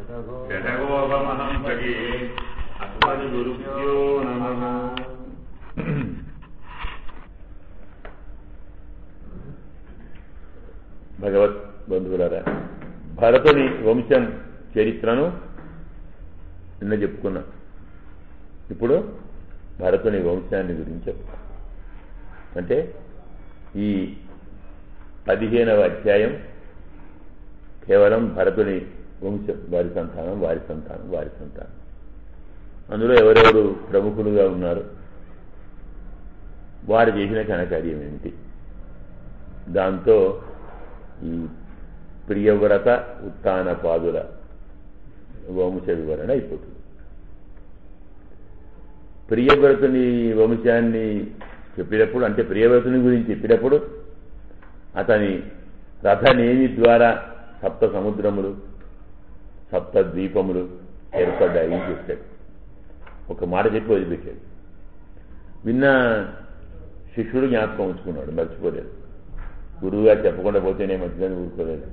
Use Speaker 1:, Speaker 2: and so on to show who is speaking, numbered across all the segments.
Speaker 1: శతగోపమహం భగే అస్మద్గురుభ్యో నమః
Speaker 2: భగవత్ బంధువులారా భరతుని వంశం చరిత్రను నిన్న చెప్పుకున్నా ఇప్పుడు భరతుని వంశాన్ని గురించి చెప్తాం అంటే ఈ పదిహేనవ అధ్యాయం కేవలం భరతుని వంశం వారి సంతానం వారి సంతానం వారి సంతానం అందులో ఎవరెవరు ప్రముఖులుగా ఉన్నారు వారు చేసిన ఘనకార్యం ఏమిటి దాంతో ఈ ప్రియవ్రత ఉత్తాన పాదుల వంశ వివరణ అయిపోతుంది ప్రియవ్రతుని వంశాన్ని చెప్పినప్పుడు అంటే ప్రియవ్రతుని గురించి చెప్పినప్పుడు అతని రథనేమి ద్వారా సప్త సముద్రములు సప్త ద్వీపములు ఏర్పడ్డాయి చెప్పాడు ఒక మాట చెప్పి వదిలిపెట్టాడు విన్న శిష్యుడు జ్ఞాపకం ఉంచుకున్నాడు మర్చిపోలేదు గురువుగా చెప్పకుండా పోతేనే మంచిదని ఊరుకోలేదు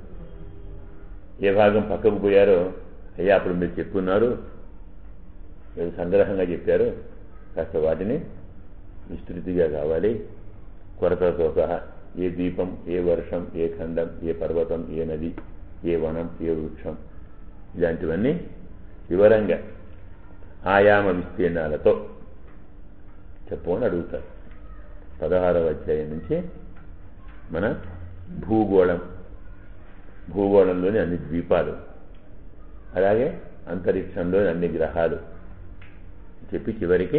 Speaker 2: ఏ భాగం పక్కకు పోయారో అయ్యా అప్పుడు మీరు చెప్పున్నారు మీరు సంగ్రహంగా చెప్పారు కాస్త వాటిని విస్తృతిగా కావాలి కొరతతో సహా ఏ దీపం ఏ వర్షం ఏ ఖండం ఏ పర్వతం ఏ నది ఏ వనం ఏ వృక్షం ఇలాంటివన్నీ వివరంగా ఆయామ విస్తీర్ణాలతో చెప్పమని అడుగుతారు పదహారవ అధ్యాయం నుంచి మన భూగోళం భూగోళంలోని అన్ని ద్వీపాలు అలాగే అంతరిక్షంలోని అన్ని గ్రహాలు చెప్పి చివరికి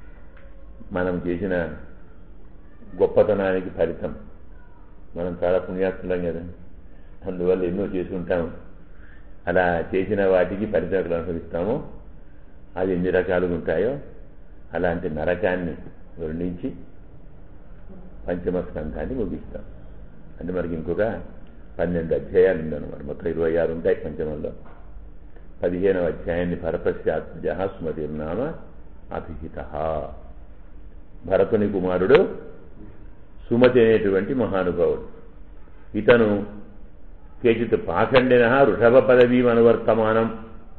Speaker 2: మనం చేసిన గొప్పతనానికి ఫలితం మనం చాలా పుణ్యాత్ములం కదా అందువల్ల ఎన్నో చేసి ఉంటాం అలా చేసిన వాటికి ఫలితాలు అనుభవిస్తామో అది ఎన్ని రకాలుగా ఉంటాయో అలాంటి నరకాన్ని వర్ణించి పంచమ స్కంధాన్ని ముగిస్తాం అంటే మనకి ఇంకొక పన్నెండు అధ్యాయాలు ఉందన్నమాట మొత్తం ఇరవై ఆరు ఉంటాయి పంచమంలో పదిహేనవ అధ్యాయాన్ని భరతశాత్మజ స్మృతిర్నామ అభిహిత భరతుని కుమారుడు సుమతి అనేటువంటి మహానుభావుడు ఇతను కేచిత్ పాఖండిన వృషభ పదవీ అనువర్తమానం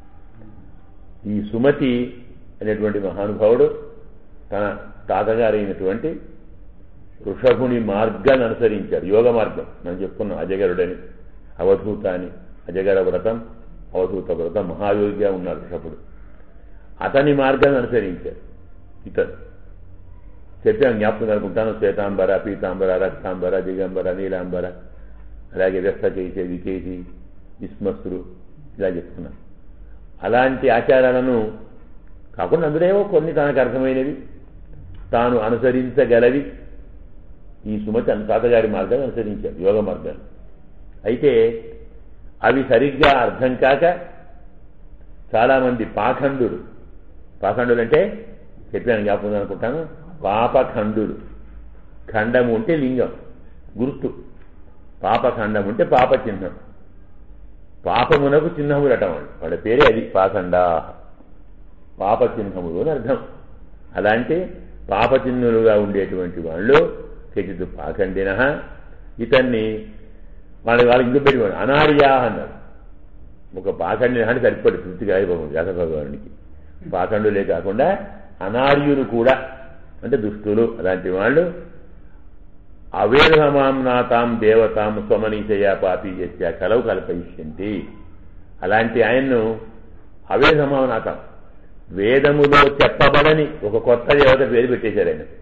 Speaker 2: ఈ సుమతి అనేటువంటి మహానుభావుడు తన తాతగారైనటువంటి వృషభుని మార్గాన్ని అనుసరించాడు యోగ మార్గం మనం చెప్పుకున్నాం అజగరుడని అవధూత అని అజగర వ్రతం అవధూత వ్రతం మహాయోగిగా ఉన్నాడు వృషభుడు అతని మార్గాన్ని అనుసరించాడు ఇతను చెప్పాను జ్ఞాపకం అనుకుంటాను శ్వేతాంబర పీతాంబర రక్తాంబర దిగంబర నీలాంబర అలాగే వ్యస్త చేసే వికేసి విస్మస్తులు ఇలా చెప్తున్నాను అలాంటి ఆచారాలను కాకుండా అందులో కొన్ని తనకు అర్థమైనవి తాను అనుసరించగలవి ఈ సుమతి తాతగారి మార్గాన్ని అనుసరించాడు యోగ మార్గాన్ని అయితే అవి సరిగ్గా అర్థం కాక చాలామంది పాఖండులు పాఖండులు అంటే చెప్పాను జ్ఞాపకం అనుకుంటాను పాపఖండులు ఖండము అంటే లింగం గుర్తు పాపఖండం అంటే పాప చిహ్నం పాపమునకు చిహ్నములు అటం వాళ్ళ పేరే అది పాఖండా పాప చిహ్నములు అని అర్థం అలాంటి పాప చిహ్నులుగా ఉండేటువంటి వాళ్ళు కేచిత్ పాఖండిన ఇతన్ని వాళ్ళ వాళ్ళకి ఇంకో పెట్టి అనార్యా అన్నారు ఒక పాఖండిన అంటే సరిపడి తృప్తిగా అయిపోతుంది వ్యాస భగవానుడికి పాఖండులే కాకుండా అనార్యులు కూడా అంటే దుష్టులు అలాంటి వాళ్ళు అవేధమాం నాతాం దేవతాం స్వమనీశయ పాపి చేసే కలవు కల్పయిష్యంతి అలాంటి ఆయన్ను అవేధమాం నాతాం వేదములో చెప్పబడని ఒక కొత్త దేవత పేరు పెట్టేశారు ఆయన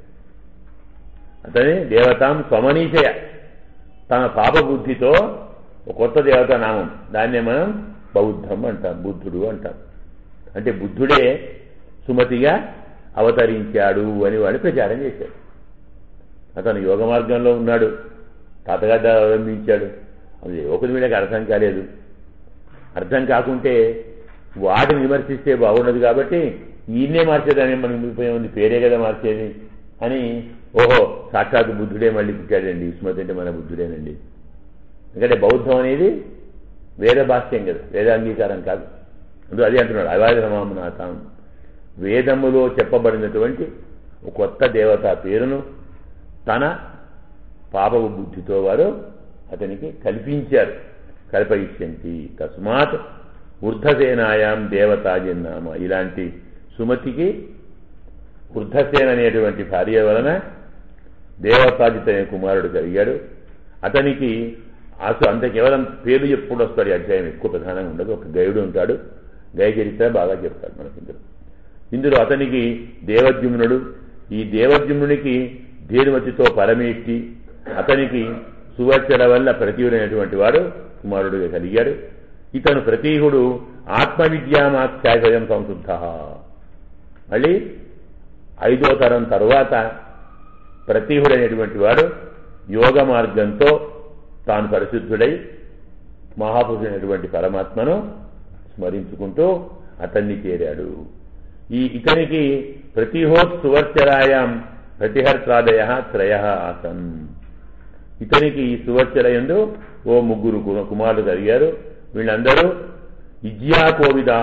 Speaker 2: అతని దేవతాం స్వమనీశయ తన పాప బుద్ధితో ఒక కొత్త దేవత నామం దాన్నే మనం బౌద్ధం అంటాం బుద్ధుడు అంటాం అంటే బుద్ధుడే సుమతిగా అవతరించాడు అని వాడు ప్రచారం చేశాడు అతను యోగ మార్గంలో ఉన్నాడు తాతగారు అవలంబించాడు అది యువకుని వీళ్ళకి అర్థం కాలేదు అర్థం కాకుంటే వాటిని విమర్శిస్తే బాగుండదు కాబట్టి ఈయన్నే మార్చేదాన్ని మనకి మిగిలిపోయి ఉంది పేరే కదా మార్చేది అని ఓహో సాక్షాత్ బుద్ధుడే మళ్ళీ పుట్టాడండి సుమతి అంటే మన బుద్ధుడేనండి ఎందుకంటే బౌద్ధం అనేది వేద భాష్యం కదా వేదాంగీకారం కాదు అందులో అదే అంటున్నాడు అవాధమామనాథం వేదములో చెప్పబడినటువంటి ఒక కొత్త దేవత పేరును తన పాపపు బుద్ధితో వారు అతనికి కల్పించారు కల్పయిష్యంతి తస్మాత్ వృద్ధసేనాయాం దేవతాజిన్నామ ఇలాంటి సుమతికి వృద్ధసేన అనేటువంటి భార్య వలన దేవతాజిత అనే కుమారుడు కలిగాడు అతనికి అసలు అంత కేవలం పేరు ఎప్పుడు వస్తాడు ఈ అధ్యాయం ఎక్కువ ప్రధానంగా ఉండదు ఒక గైడు ఉంటాడు గయ చరిత్ర బాగా చెప్తాడు మనకి ఇందులో ఇందులో అతనికి దేవద్యుమ్నుడు ఈ దేవద్యుమ్నునికి ధీరుమతితో పరమేష్టి అతనికి సువర్చల వల్ల ప్రతివుడైనటువంటి వాడు కుమారుడుగా కలిగాడు ఇతను ప్రతీహుడు ఆత్మవిద్యామాఖ్యాశయం సంశుద్ధ మళ్ళీ ఐదో తరం తరువాత ప్రతీహుడైనటువంటి వాడు యోగ మార్గంతో తాను పరిశుద్ధుడై మహాపురుషుడైనటువంటి పరమాత్మను స్మరించుకుంటూ అతన్ని చేరాడు ఈ ఇతనికి ప్రతిహోత్ సువర్చరాయాం ప్రతిహర్త్రాదయ త్రయ ఆసన్ ఇతనికి ఈ సువర్చరయందు ఓ ముగ్గురు కు- కుమారులు కలిగారు వీళ్ళందరూ ఇజ్యా కోవిదా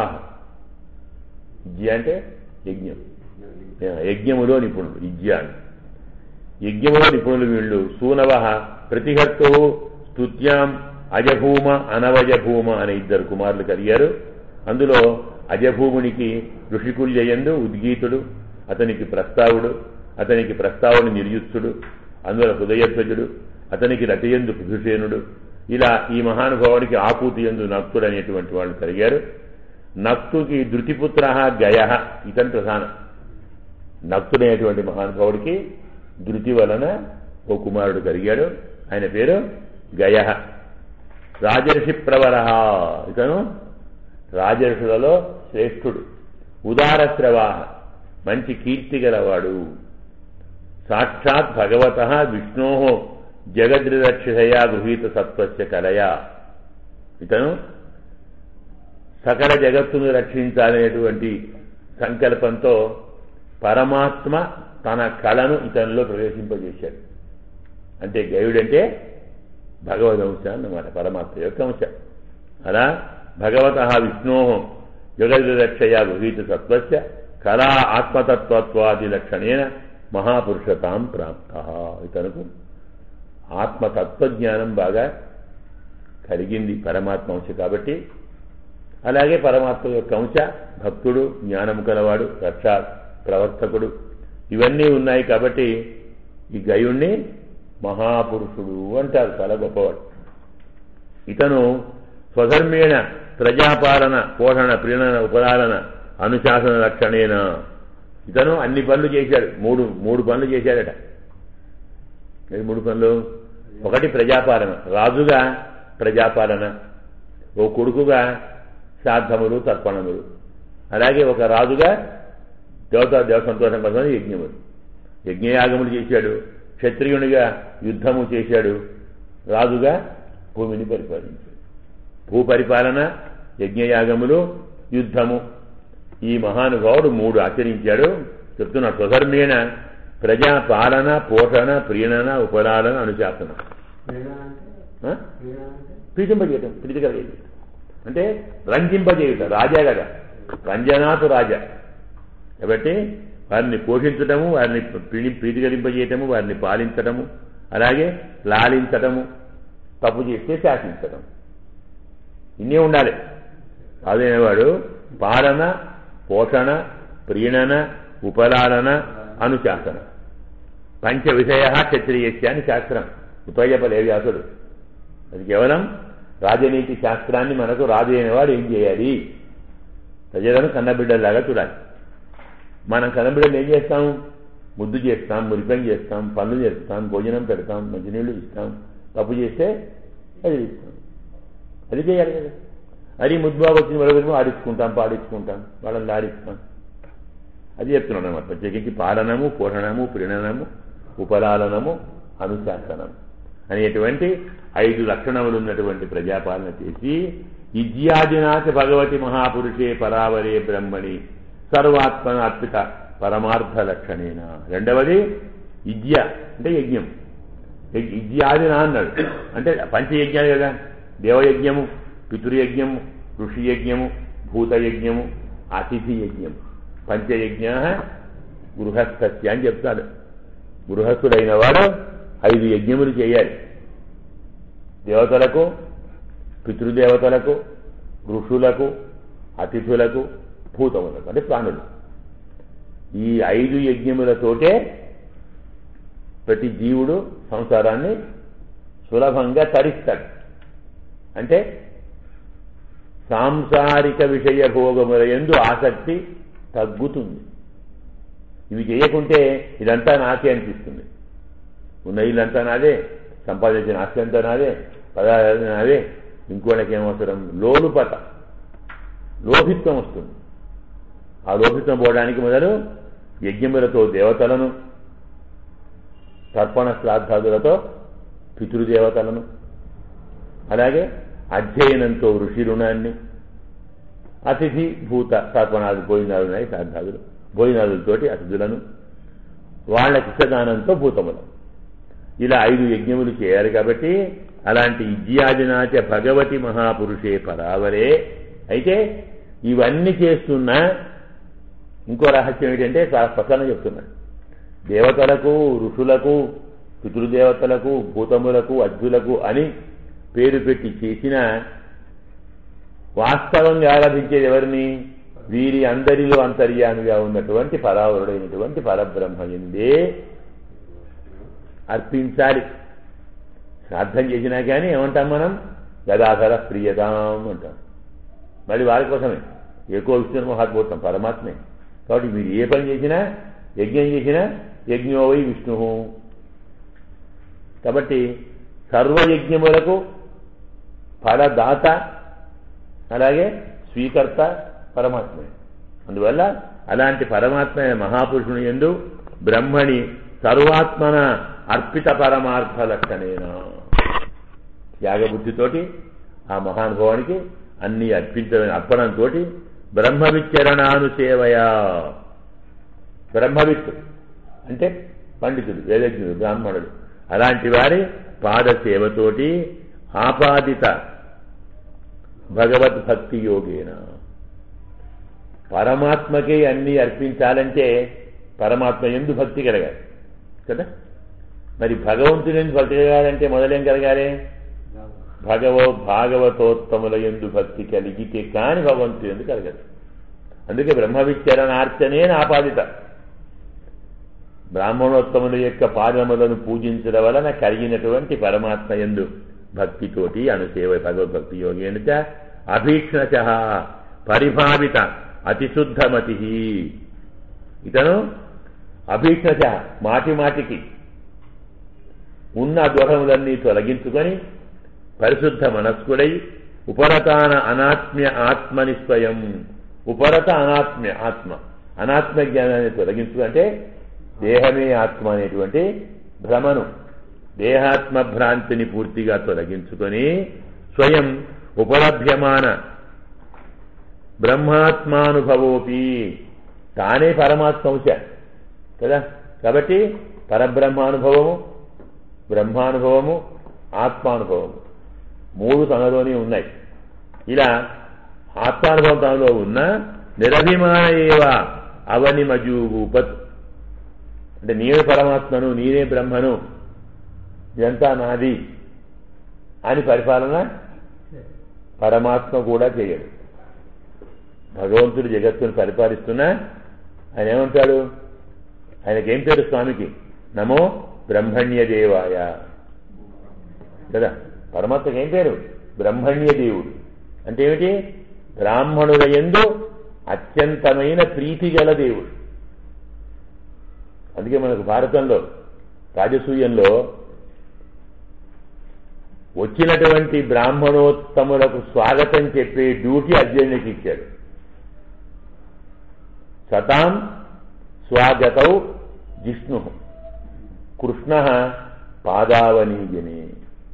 Speaker 2: ఇజ్య అంటే యజ్ఞం యజ్ఞములో నిపుణులు ఇజ్య అంటే యజ్ఞములో నిపుణులు వీళ్ళు సూనవ ప్రతిహర్తు స్తుత్యాం అజభూమ అనవజభూమ అనే ఇద్దరు కుమారులు కలిగారు అందులో అజభూమునికి ఋషికుల్యయందు ఉద్గీతుడు అతనికి ప్రస్తావుడు అతనికి ప్రస్తావుని నిర్యుత్సుడు అందులో హృదయధ్వజుడు అతనికి రతియందు పృథుసేనుడు ఇలా ఈ మహానుభావుడికి ఆకూతి ఎందు నక్తుడు అనేటువంటి వాళ్ళు కలిగారు నక్తుకి ధృతిపుత్ర గయ ఇతని ప్రధానం నక్తుడైనటువంటి మహానుభావుడికి ధృతి వలన ఓ కుమారుడు కలిగాడు ఆయన పేరు గయ రాజర్షి ప్రవర ఇతను రాజర్షులలో శ్రేష్ఠుడు ఉదారశ్రవా మంచి కీర్తి గలవాడు సాక్షాత్ భగవత విష్ణో జగద్రిరక్షయా గృహీత సత్వస్య కలయా ఇతను సకల జగత్తును రక్షించాలనేటువంటి సంకల్పంతో పరమాత్మ తన కళను ఇతనిలో ప్రవేశింపజేశాడు అంటే గయుడంటే భగవద్ అంశ అన్నమాట పరమాత్మ యొక్క అంశ అలా భగవత విష్ణో జగద్రక్షయా గృహీత సత్వస్య కళా ఆత్మతత్వత్వాది లక్షణేన మహాపురుషతాం ప్రాప్త ఇతనుకు ఆత్మతత్వజ్ఞానం బాగా కలిగింది పరమాత్మ అంశ కాబట్టి అలాగే పరమాత్మ యొక్క అంశ భక్తుడు జ్ఞానం కలవాడు రక్షా ప్రవర్తకుడు ఇవన్నీ ఉన్నాయి కాబట్టి ఈ గయుణ్ణి మహాపురుషుడు అంటారు చాలా గొప్పవాడు ఇతను స్వధర్మేణ ప్రజాపాలన పోషణ ప్రీణన ఉపదాలన అనుశాసన రక్షణేన ఇతను అన్ని పనులు చేశాడు మూడు మూడు పనులు చేశాడట ఏది మూడు పనులు ఒకటి ప్రజాపాలన రాజుగా ప్రజాపాలన ఓ కొడుకుగా శ్రాద్ధములు తర్పణములు అలాగే ఒక రాజుగా దేవతా దేవ సంతోషం కోసం యజ్ఞములు యజ్ఞయాగములు చేశాడు క్షత్రియునిగా యుద్ధము చేశాడు రాజుగా భూమిని పరిపాలించాడు భూ పరిపాలన యజ్ఞయాగములు యుద్ధము ఈ మహానుభావుడు మూడు ఆచరించాడు చెప్తున్నా స్వధర్మేణ ప్రజా పాలన పోషణ ప్రీణన ఉపలాలన అనుశాసన ఆ? ప్రీతింపజేయటం ప్రీతి కలిగేది అంటే రంజింపజేయుట రాజా కదా రంజనాథు రాజా కాబట్టి వారిని పోషించటము వారిని ప్రీతి ప్రీతి కలింపజేయటము వారిని పాలించటము అలాగే లాలించటము తప్పు చేస్తే శాసించటం ఇన్నే ఉండాలి అదేవాడు పాలన పోషణ ప్రీణన ఉపలాలన అనుశాసన పంచ విషయ క్షత్రియస్య అని శాస్త్రం ఉపయోగపలే వ్యాసుడు అది కేవలం రాజనీతి శాస్త్రాన్ని మనకు రాజు అయినవాడు ఏం చేయాలి ప్రజలను కన్నబిడ్డలాగా చూడాలి మనం కన్నబిడ్డలు ఏం చేస్తాం ముద్దు చేస్తాం మురిపం చేస్తాం పనులు చేస్తాం భోజనం పెడతాం మంచినీళ్ళు ఇస్తాం తప్పు చేస్తే అది ఇస్తాం అది చేయాలి కదా అది ముద్దుబాబు వచ్చిన మరొకరిమో ఆడించుకుంటాం పాడించుకుంటాం వాళ్ళని ఆడిస్తాం అది చెప్తున్నాను అనమాట ప్రత్యేకించి పాలనము పోషణము ప్రీణనము ఉపలాలనము అనుశాసనం అనేటువంటి ఐదు లక్షణములు ఉన్నటువంటి ప్రజాపాలన చేసి ఇజ్యాదినాథ భగవతి మహాపురుషే పరావరే బ్రహ్మణి సర్వాత్మనాత్మిక పరమార్థ లక్షణేన రెండవది ఇజ్య అంటే యజ్ఞం యజ్- ఇజ్యాదిన అన్నాడు అంటే పంచయజ్ఞాలు కదా దేవయజ్ఞము పితృయజ్ఞము ఋషియజ్ఞము భూతయజ్ఞము అతిథి యజ్ఞము పంచయజ్ఞ గృహస్థస్య అని చెప్తాడు గృహస్థుడైన వాడు ఐదు యజ్ఞములు చేయాలి దేవతలకు పితృదేవతలకు ఋషులకు అతిథులకు భూతములకు అంటే ప్రాణులు ఈ ఐదు యజ్ఞములతోటే ప్రతి జీవుడు సంసారాన్ని సులభంగా తరిస్తాడు అంటే సాంసారిక విషయ భోగముల ఎందు ఆసక్తి తగ్గుతుంది ఇవి చేయకుంటే ఇదంతా నాకే అనిపిస్తుంది ఉన్న ఇల్లంతా నాదే సంపాదించిన ఆస్తి అంతా నాదే పదార్థాలు నాదే ఇంకోళ్ళకి ఏమవసరం లోలుపత లోభిత్వం వస్తుంది ఆ లోభిత్వం పోవడానికి మొదలు యజ్ఞములతో దేవతలను తర్పణ శ్రాద్ధాదులతో పితృదేవతలను అలాగే అధ్యయనంతో ఋషి రుణాన్ని అతిథి భూత తర్పణాలు భోజనాలు ఉన్నాయి శ్రాద్ధాదులు భోజనాదులతోటి అతిథులను వాళ్ళ కిష్టదానంతో భూతములు ఇలా ఐదు యజ్ఞములు చేయాలి కాబట్టి అలాంటి ఇజ్యాజనాచ భగవతి మహాపురుషే పరావరే అయితే ఇవన్నీ చేస్తున్నా ఇంకో రహస్యం ఏంటంటే చాలా స్పష్టంగా చెప్తున్నాడు దేవతలకు ఋషులకు పితృదేవతలకు భూతములకు అద్భులకు అని పేరు పెట్టి చేసిన వాస్తవంగా ఆరాధించేది ఎవరిని వీరి అందరిలో అంతర్యామిగా ఉన్నటువంటి పరావరుడైనటువంటి పరబ్రహ్మ ఎందే అర్పించాలి శ్రాద్ధం చేసినా కానీ ఏమంటాం మనం గదాధర ప్రియతాం అంటాం మళ్ళీ వారి కోసమే ఎక్కువ విష్ణు మహాత్మూర్తం పరమాత్మే కాబట్టి మీరు ఏ పని చేసినా యజ్ఞం చేసినా యజ్ఞోవై విష్ణు కాబట్టి సర్వయజ్ఞములకు ఫలదాత అలాగే స్వీకర్త పరమాత్మే అందువల్ల అలాంటి పరమాత్మ అయిన మహాపురుషుని ఎందు బ్రహ్మణి సర్వాత్మన అర్పిత పరమార్థ లక్షణేనా త్యాగబుద్ధితోటి ఆ మహానుభవానికి అన్ని అర్పించడం అర్పణంతో బ్రహ్మవిచరణానుసేవయా బ్రహ్మవిత్తు అంటే పండితుడు వేదజ్ఞుడు బ్రాహ్మణుడు అలాంటి వారి పాద సేవతోటి ఆపాదిత భగవద్భక్తి యోగేన పరమాత్మకే అన్ని అర్పించాలంటే పరమాత్మ ఎందు భక్తి కలగాలి కదా మరి భగవంతుని ఎందు భక్తి కలగాలంటే మొదలేం కలగాలి భగవ భాగవతోత్తముల ఎందు భక్తి కలిగితే కాని భగవంతుని ఎందు కలగదు అందుకే బ్రహ్మవిచరణార్చనే ఆపాదిత బ్రాహ్మణోత్తముల యొక్క పాదములను పూజించడం వలన కలిగినటువంటి పరమాత్మ ఎందు భక్తితోటి అనుసేవ భగవద్భక్తి యోగేనచ అభీక్షణశ పరిభావిత అతిశుద్ధమతి ఇతను అభీక్షణశ మాటి మాటికి ఉన్న దోషములన్నీ తొలగించుకొని పరిశుద్ధ మనస్కుడై ఉపరతాన అనాత్మ్య ఆత్మని స్వయం ఉపరత అనాత్మ్య ఆత్మ అనాత్మ జ్ఞానాన్ని తొలగించుకుంటే దేహమే ఆత్మ అనేటువంటి భ్రమను దేహాత్మ భ్రాంతిని పూర్తిగా తొలగించుకొని స్వయం ఉపలభ్యమాన బ్రహ్మాత్మానుభవోపి తానే పరమాత్మంశ కదా కాబట్టి పరబ్రహ్మానుభవము బ్రహ్మానుభవము ఆత్మానుభవము మూడు తనలోనే ఉన్నాయి ఇలా ఆత్మానుభవం తనలో ఉన్న నిరభిమాన ఏవ అవని మజూపత్ అంటే నేనే పరమాత్మను నేనే బ్రహ్మను ఇదంతా నాది అని పరిపాలన పరమాత్మ కూడా చేయడు భగవంతుడు జగత్తును పరిపాలిస్తున్నా ఆయన ఏమంటాడు ఆయనకేం పేరు స్వామికి నమో బ్రహ్మణ్య దేవాయ కదా పరమాత్మకి ఏం పేరు బ్రహ్మణ్య దేవుడు అంటే ఏమిటి బ్రాహ్మణుల ఎందు అత్యంతమైన ప్రీతి గల దేవుడు అందుకే మనకు భారతంలో రాజసూయంలో వచ్చినటువంటి బ్రాహ్మణోత్తములకు స్వాగతం చెప్పే డ్యూటీ అర్జునుడికి ఇచ్చాడు సతాం స్వాగతౌ జిష్ణు కృష్ణ పాదావనీజనే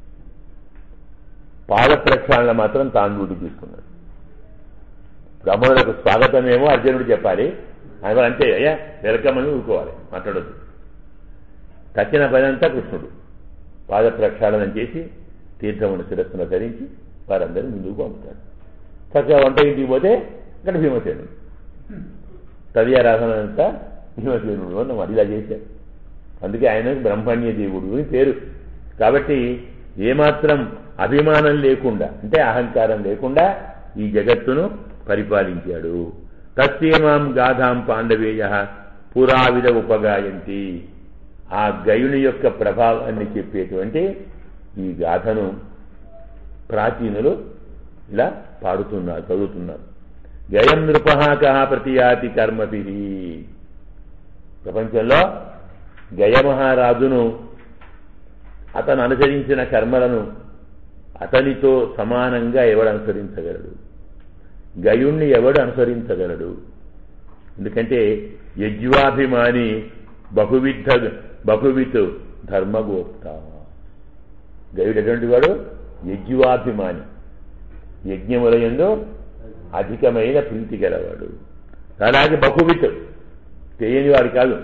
Speaker 2: పాద ప్రక్షాళన మాత్రం తాను డ్యూటీ తీసుకున్నాడు బ్రాహ్మణులకు స్వాగతమేమో అర్జునుడు చెప్పాలి ఆయన అంతే అయ్యా వెల్కమ్ అని ఊరుకోవాలి మాట్లాడొద్దు తక్కిన పనంతా కృష్ణుడు పాద ప్రక్షాళనం చేసి తీర్థమును శిరస్సును ధరించి వారందరూ ముందుకు పంపుతాడు చక్కగా వంట ఇంటికి పోతే ఇక్కడ భీమసేనుడు తదియారాధన అంతా భీమసేనుడు అన్నమాట ఇలా చేశాడు అందుకే ఆయన బ్రహ్మణ్య దేవుడు అని పేరు కాబట్టి ఏమాత్రం అభిమానం లేకుండా అంటే అహంకారం లేకుండా ఈ జగత్తును పరిపాలించాడు తస్యేమాం గాథాం పాండవేయ పురావిధ ఉపగాయంతి ఆ గయుని యొక్క ప్రభావాన్ని చెప్పేటువంటి ఈ గాథను ప్రాచీనులు ఇలా పాడుతున్నారు చదువుతున్నారు గయం నృపహాక ప్రతియాతి కర్మభి ప్రపంచంలో గయ మహారాజును అతను అనుసరించిన కర్మలను అతనితో సమానంగా ఎవడు అనుసరించగలడు గయుణ్ణి ఎవడు అనుసరించగలడు ఎందుకంటే యజ్వాభిమాని బహువిధ బహువిత్ ధర్మగోప్త గయుడు ఎటువంటి వాడు యజ్వాభిమాని యజ్ఞములయందు అధికమైన ప్రీతి గలవాడు అలాగే బహువిత్ తెలియని వాడు కాదు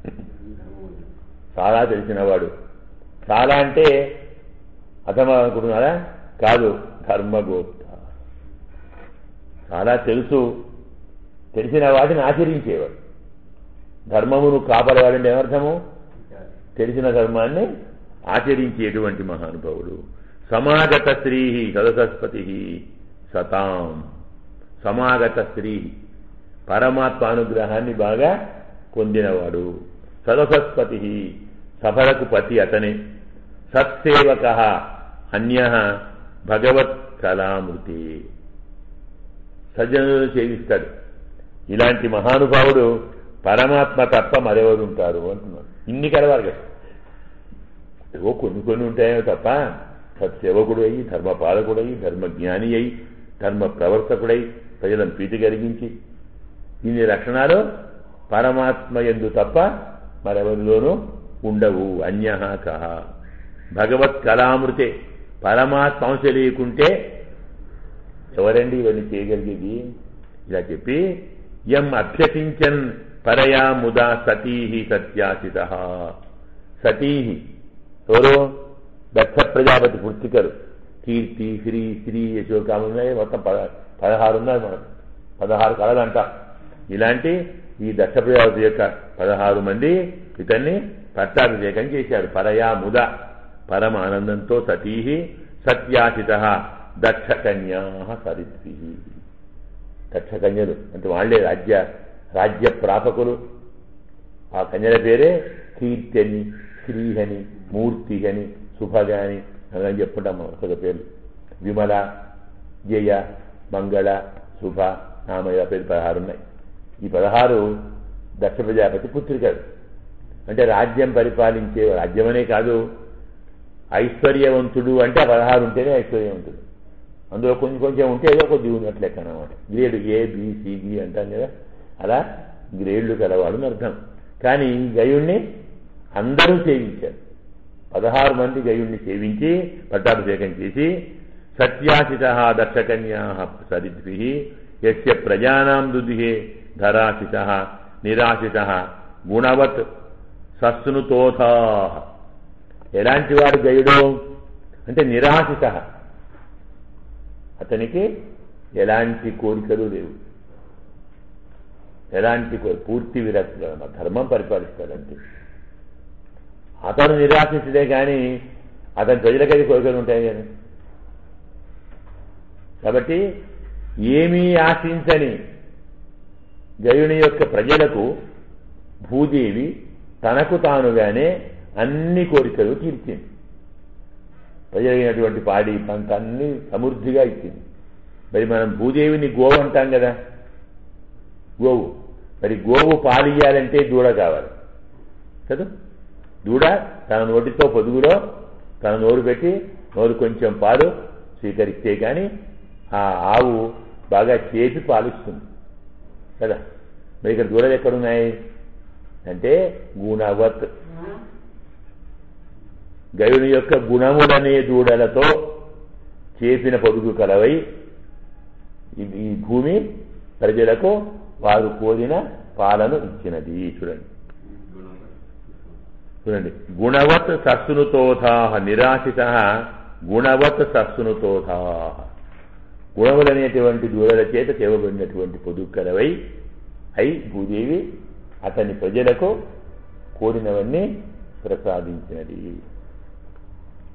Speaker 2: చాలా తెలిసినవాడు చాలా అంటే అర్థం అనుకుంటున్నారా కాదు ధర్మగోప్త చాలా తెలుసు తెలిసిన వాటిని ఆచరించేవాడు ధర్మమును కాపాడేవాడంటే ఏమర్థము తెలిసిన ధర్మాన్ని ఆచరించేటువంటి మహానుభావుడు సమాగత స్త్రీ సదసస్పతి సతాం సమాగత స్త్రీ పరమాత్మ అనుగ్రహాన్ని బాగా పొందినవాడు సదసస్పతి సభలకు పతి అతనే సత్సేవక అన్య భగవత్ కళామృతి సజ్జనులను సేవిస్తాడు ఇలాంటి మహానుభావుడు పరమాత్మ తప్ప మరెవరు ఉంటారు అంటున్నాడు ఇన్ని కలవాలి కదా ఏవో కొన్ని కొన్ని ఉంటాయో తప్ప సత్సేవకుడు అయ్యి ధర్మపాలకుడు అయ్యి ధర్మజ్ఞాని అయి ధర్మ ప్రవర్తకుడై ప్రజలను ప్రీతి కలిగించి ఇన్ని లక్షణాలు పరమాత్మ ఎందు తప్ప మరెవరిలోనూ ఉండవు అన్య కహ భగవత్ కళామృతే పరమాత్మ అంశ లేకుంటే ఎవరండి ఇవన్నీ చేయగలిగేది ఇలా చెప్పి ఎం అభ్యసించన్ పరయా ముదా సతీ సత్యాసిత సతీ ఎవరు దక్ష ప్రజాపతి పుత్రికలు కీర్తి శ్రీ శ్రీ యశోకాలు ఉన్నాయి మొత్తం పద పదహారు ఉన్నాయి మనం పదహారు కళలు అంటాం ఇలాంటి ఈ దక్ష ప్రజాపతి యొక్క పదహారు మంది ఇతన్ని పట్టాభిషేకం చేశారు పరయా ముద పరమ ఆనందంతో సతీ సత్యాసిత దక్ష కన్యా సరిత్రి దక్ష కన్యలు అంటే వాళ్లే రాజ్య రాజ్య ప్రాపకులు ఆ కన్యల పేరే కీర్తి అని శ్రీ అని మూర్తి అని శుభగ అని అని చెప్పుకుంటాం మనం ఒక పేర్లు విమల జయ మంగళ శుభ నామయ పేరు పదహారు ఉన్నాయి ఈ పదహారు దక్ష ప్రజాపతి పుత్రికలు అంటే రాజ్యం పరిపాలించే రాజ్యమనే కాదు ఐశ్వర్యవంతుడు అంటే ఆ పదహారు ఉంటేనే ఐశ్వర్యవంతుడు అందులో కొంచెం కొంచెం ఉంటే ఏదో కొద్ది ఉన్నట్లు లెక్క అనమాట గ్రేడ్ ఏ బి డి అంటాం కదా అలా గ్రేడ్లు కలవాడు అని అర్థం కానీ గయుణ్ణి అందరూ సేవించారు పదహారు మంది గయుణ్ణి సేవించి పట్టాభిషేకం చేసి సత్యాసిత దక్షకన్యా సరిద్భి యస్య ప్రజానాం దుదిహే ధరాసిత నిరాశిత గుణవత్ సస్నుతోథా ఎలాంటి వాడు గయుడు అంటే నిరాశిత అతనికి ఎలాంటి కోరికలు లేవు ఎలాంటి కో- పూర్తి విరక్తి అన్నమాట ధర్మం పరిపాలిస్తాడంతే అతను నిరాశించడే కానీ అతని ప్రజలకది కోరికలు ఉంటాయి కదా కాబట్టి ఏమీ ఆశించని గయుని యొక్క ప్రజలకు భూదేవి తనకు తానుగానే అన్ని కోరికలు తీర్చింది ప్రజలైనటువంటి పాడి పంట అన్ని సమృద్ధిగా ఇచ్చింది మరి మనం భూదేవిని గోవు అంటాం కదా గోవు మరి గోవు పాలియాలంటే దూడ కావాలి కదా దూడ తన నోటితో పొదుగులో తన నోరు పెట్టి నోరు కొంచెం పాలు స్వీకరిస్తే కానీ ఆ ఆవు బాగా చేపి పాలిస్తుంది కదా మరి ఇక్కడ దూడలు ఎక్కడున్నాయి అంటే గుణవత్ గయుని యొక్క గుణములనే దూడలతో చేసిన పొదుగు కలవై ఈ- ఈ భూమి ప్రజలకు వారు కోరిన పాలను ఇచ్చినది చూడండి చూడండి గుణవత్ సస్సునుతోధా నిరాశిత గుణవత్ సస్సునుతోధా గుణములనేటువంటి దూడల చేత చేయబడినటువంటి పొదుగు కలవై అయి భూదేవి అతని ప్రజలకు కోరినవన్నీ ప్రసాదించినది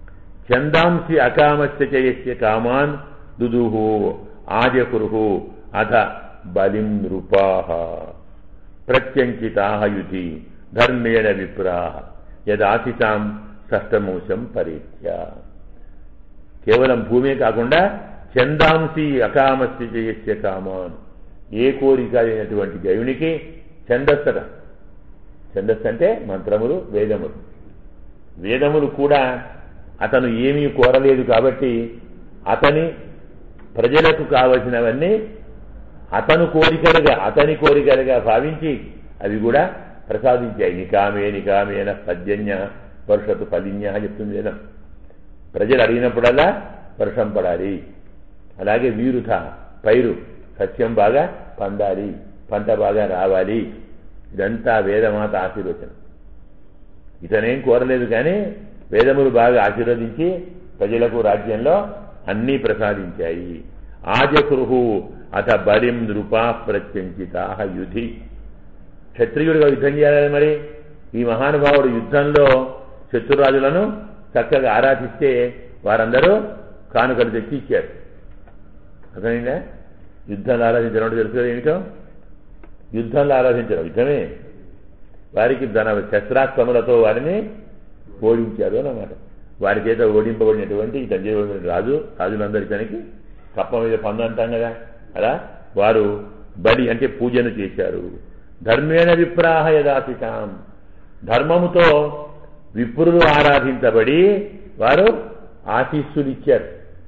Speaker 2: చందాంసి అకామస్య చయస్య కామాన్ దుదుహు ఆజకురు అథ బలిం నృపాహ ప్రత్యంకితా యుధి ధర్మేణ విప్రాహ యదాసితాం షష్టమోశం పరీత్య కేవలం భూమే కాకుండా చందాంసి అకామస్య చేయస్య కామాన్ ఏ కోరిక లేనటువంటి గయునికి ఛందస్సట ఛందస్సు అంటే మంత్రములు వేదములు వేదములు కూడా అతను ఏమీ కోరలేదు కాబట్టి అతని ప్రజలకు కావలసినవన్నీ అతను కోరికలుగా అతని కోరికలుగా భావించి అవి కూడా ప్రసాదించాయి నికామే నికామేన పద్యన్య వర్షతు ఫలిన్య చెప్తుంది వేదం ప్రజలు అడిగినప్పుడల్లా వర్షం పడాలి అలాగే వీరుత పైరు సత్యం బాగా పండాలి పంట బాగా రావాలి ఇదంతా వేదమాత ఆశీర్వచనం ఇతనేం కోరలేదు కానీ వేదములు బాగా ఆశీర్వదించి ప్రజలకు రాజ్యంలో అన్నీ ప్రసాదించాయి ఆజకృహు అత బలిం నృపా ప్రత్యంకితా యుధి క్షత్రియుడిగా యుద్ధం చేయాలి మరి ఈ మహానుభావుడు యుద్ధంలో శత్రురాజులను చక్కగా ఆరాధిస్తే వారందరూ కానుకలు తెచ్చి ఇచ్చారు అర్థమైందా యుద్ధంలో ఆరాధించడం అంటే తెలుసు కదా ఏమిటో యుద్ధంలో ఆరాధించడం యుద్ధమే వారికి తన శస్త్రాస్త్రములతో వారిని ఓడించారు అన్నమాట వారి చేత ఓడింపబడినటువంటి తండ్రి రాజు రాజులందరి తనకి కప్ప మీద పందు అంటాం కదా అలా వారు బలి అంటే పూజను చేశారు ధర్మేణ విప్రాహ యదాసితాం ధర్మముతో విప్రులు ఆరాధించబడి వారు ఆశీస్సులు ఇచ్చారు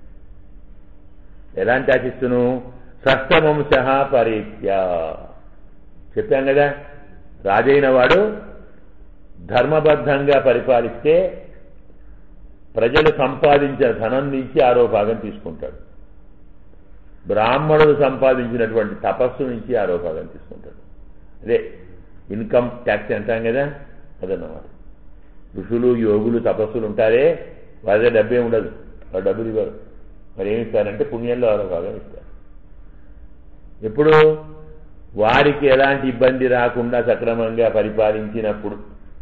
Speaker 2: ఎలాంటి ఆశిస్సును షష్టవంశ పరీత్య చెప్పాం కదా రాజైన వాడు ధర్మబద్ధంగా పరిపాలిస్తే ప్రజలు సంపాదించిన ధనం నుంచి ఆరో భాగం తీసుకుంటాడు బ్రాహ్మణులు సంపాదించినటువంటి తపస్సు నుంచి ఆరో భాగం తీసుకుంటాడు అదే ఇన్కమ్ ట్యాక్స్ అంటాం కదా అదన్నమాట ఋషులు యోగులు తపస్సులు ఉంటారే వారి డబ్బే ఉండదు వారు డబ్బులు ఇవ్వరు మరి ఏమి ఇస్తారంటే పుణ్యంలో ఆరో భాగం ఇస్తారు ఎప్పుడు వారికి ఎలాంటి ఇబ్బంది రాకుండా సక్రమంగా పరిపాలించినప్పుడు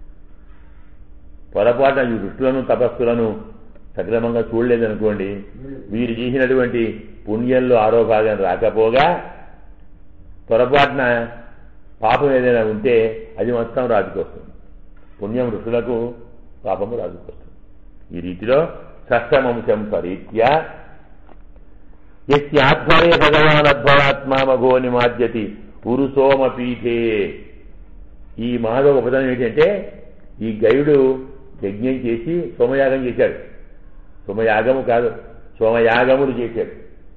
Speaker 2: పొరపాటున ఈ ఋషులను తపస్సులను సక్రమంగా చూడలేదనుకోండి వీరు చేసినటువంటి పుణ్యంలో ఆరో భాగం రాకపోగా పొరపాటున పాపం ఏదైనా ఉంటే అది మొత్తం రాజుకొస్తుంది పుణ్యం ఋషులకు పాపము రాజుకొస్తుంది ఈ రీతిలో షష్టమంశం పరీత్య యస్యాధ్వర్య భగవాన్ అద్భవాత్మా మఘో నిమాద్యతి పురుషోమపీఠే ఈ మాధవ ఉపదనం ఏంటంటే ఈ గయుడు యజ్ఞం చేసి సోమయాగం చేశాడు సోమయాగము కాదు సోమయాగములు చేశాడు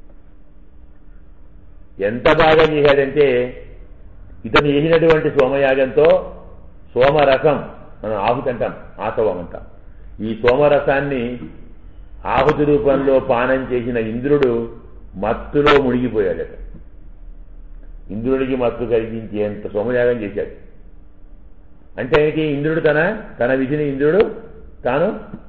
Speaker 2: ఎంత బాగా చేశాడంటే ఇతను చేసినటువంటి సోమయాగంతో సోమరసం మనం ఆహుతి అంటాం ఆసవం అంటాం ఈ సోమరసాన్ని ఆహుతి రూపంలో పానం చేసిన ఇంద్రుడు మత్తులో మునిగిపోయాడట ఇంద్రుడికి మత్తు కలిగించేంత సోమయాగం చేశాడు అంటే ఏంటి ఇంద్రుడు తన తన విధిని ఇంద్రుడు తాను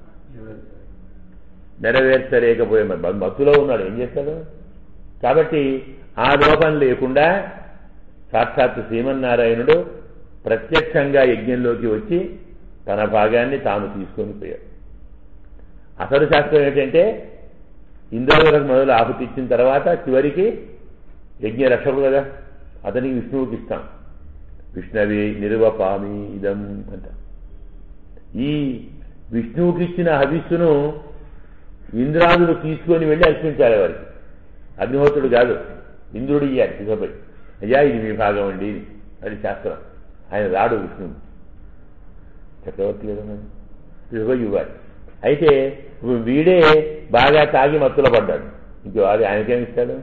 Speaker 2: నెరవేర్చలేకపోయే మత్తులో ఉన్నాడు ఏం చేస్తాడు కాబట్టి ఆ లోపం లేకుండా సాక్షాత్ శ్రీమన్నారాయణుడు ప్రత్యక్షంగా యజ్ఞంలోకి వచ్చి తన భాగాన్ని తాను తీసుకొని పోయాడు అసలు శాస్త్రం ఏంటంటే ఇంద్రవరకు మొదలు ఆహుతి ఇచ్చిన తర్వాత చివరికి యజ్ఞ రక్షకుడు కదా అతనికి విష్ణువుకి ఇస్తాం విష్ణవి నిర్వపామి ఇదం అంట ఈ విష్ణువుకి ఇచ్చిన హవిస్సును ఇంద్రాదులు తీసుకొని వెళ్ళి అర్పించాలి వారికి అగ్నిహోత్రుడు కాదు ఇంద్రుడు ఇయ్యాలి ఇకపై అయ్యా ఇది మీ భాగం అండి అది శాస్త్రం ఆయన రాడు విష్ణువు చక్రవర్తి కదా ఇదిగో ఇవ్వాలి అయితే ఇప్పుడు వీడే బాగా తాగి మత్తులో పడ్డాడు ఇంకో అది ఆయనకేమిస్తాడు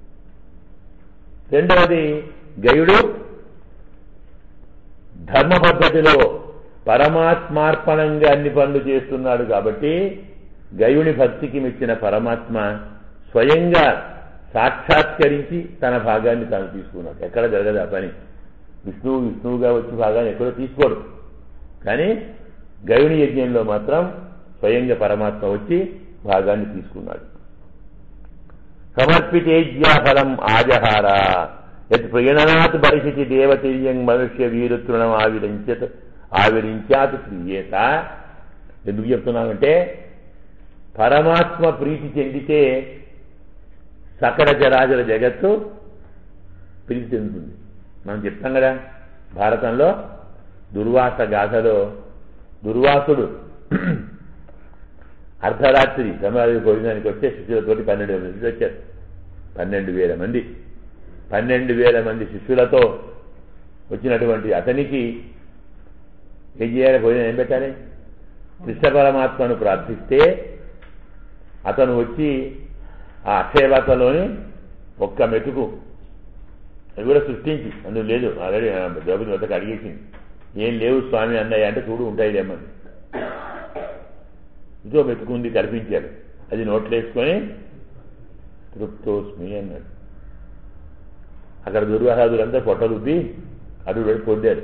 Speaker 2: రెండవది గయుడు ధర్మ పద్ధతిలో పరమాత్మార్పణంగా అన్ని పనులు చేస్తున్నాడు కాబట్టి గయుని భక్తికి మెచ్చిన పరమాత్మ స్వయంగా సాక్షాత్కరించి తన భాగాన్ని తాను తీసుకున్నాడు ఎక్కడ జరగదు ఆ పని విష్ణువు విష్ణువుగా వచ్చి భాగాన్ని ఎక్కడో తీసుకోడు కానీ గయుని యజ్ఞంలో మాత్రం స్వయంగా పరమాత్మ వచ్చి భాగాన్ని తీసుకున్నాడు సమర్పితేజ్యా ఫలం ఆజహార యత్ ప్రియణనాత్ పరిస్థితి దేవతీర్యం మనుష్య వీరుతృణం ఆవిరించత ఆవిరించాత్ క్రియేత ఎందుకు చెప్తున్నామంటే పరమాత్మ ప్రీతి చెందితే సకల జరాజర జగత్తు ప్రీతి చెందుతుంది మనం చెప్తాం కదా భారతంలో దుర్వాస గాథలో దుర్వాసుడు అర్ధరాత్రి బ్రహ్మదేవి భోజనానికి వచ్చే శిష్యులతోటి పన్నెండు వేల మంది వచ్చారు పన్నెండు వేల మంది పన్నెండు వేల మంది శిష్యులతో వచ్చినటువంటి అతనికి ఏం చేయాలి భోజనం ఏం పెట్టాలి కృష్ణ పరమాత్మను ప్రార్థిస్తే అతను వచ్చి ఆ అక్షయవాతలోని ఒక్క మెతుకు అది కూడా సృష్టించి అందులో లేదు ఆల్రెడీ ద్రౌపది వద్దకు అడిగేసింది ఏం లేవు స్వామి అన్నయ్య అంటే చూడు ఉంటాయి లేమని ఇదో మెతుకుంది కల్పించాడు అది నోట్లో వేసుకొని తృప్తోస్మి అన్నాడు అక్కడ దుర్వాసాదులంతా పొట్టలుబ్బి అటు వెళ్ళి పొందారు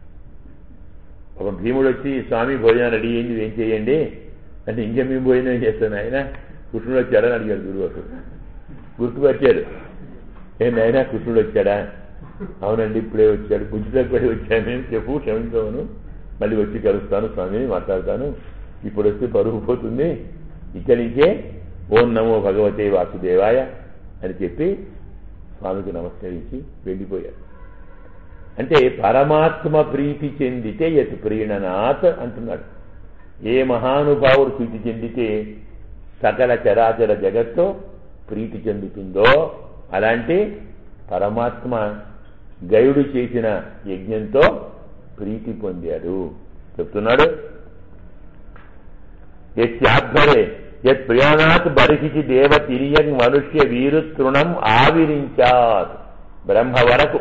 Speaker 2: ఒక భీముడు వచ్చి స్వామి భోజనం రెడీ అయింది ఏం చేయండి అంటే ఇంకేమేం భోజనం చేస్తాను ఆయన కృష్ణుడు వచ్చాడని అడిగాడు గురువాసుడు గుర్తుపట్టాడు ఏ నాయనా కృష్ణుడు వచ్చాడా అవునండి ఇప్పుడే వచ్చాడు బుద్ధిలోకి పడి వచ్చాను నేను చెప్పు క్షమించవను మళ్ళీ వచ్చి కలుస్తాను స్వామిని మాట్లాడతాను ఇప్పుడు వస్తే పరుగు పోతుంది ఇక్కడి నుంచే ఓం నమో భగవతే వాసుదేవాయ అని చెప్పి స్వామికి నమస్కరించి వెళ్ళిపోయారు అంటే పరమాత్మ ప్రీతి చెందితే యత్ ప్రీణనాథ్ అంటున్నాడు ఏ మహానుభావుడు ప్రీతి చెందితే సకల చరాచర జగత్తు ప్రీతి చెందుతుందో అలాంటి పరమాత్మ గయుడు చేసిన యజ్ఞంతో ప్రీతి పొందాడు చెప్తున్నాడు యత్యాధ్వరే యత్ ప్రియానాథ్ బరిహిచి దేవ తిరియం మనుష్య వీరు తృణం ఆవిరించాత్ బ్రహ్మ వరకు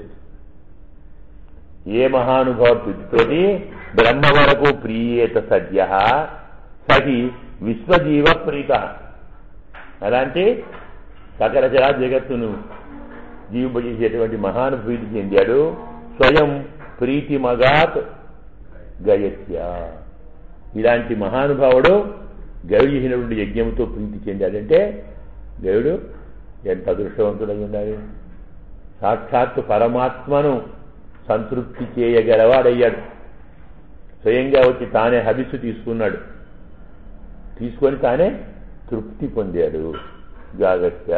Speaker 2: ఏ మహానుభావ ప్రీతితోటి బ్రహ్మ వరకు ప్రియేత సద్య సహి విశ్వజీవ ప్రీత అలాంటి సకల చరా జగత్తును జీవింపజేసేటువంటి మహాను ప్రీతి చెందాడు స్వయం ప్రీతి మగాత్ గయత్య ఇలాంటి మహానుభావుడు గయుడు చేసినటువంటి యజ్ఞంతో ప్రీతి చెందాడంటే గయుడు ఎంత అదృష్టవంతుడై ఉండాలి సాక్షాత్తు పరమాత్మను సంతృప్తి చేయగలవాడయ్యాడు స్వయంగా వచ్చి తానే హబిస్సు తీసుకున్నాడు తీసుకొని తానే తృప్తి పొందాడు జాగ్రత్త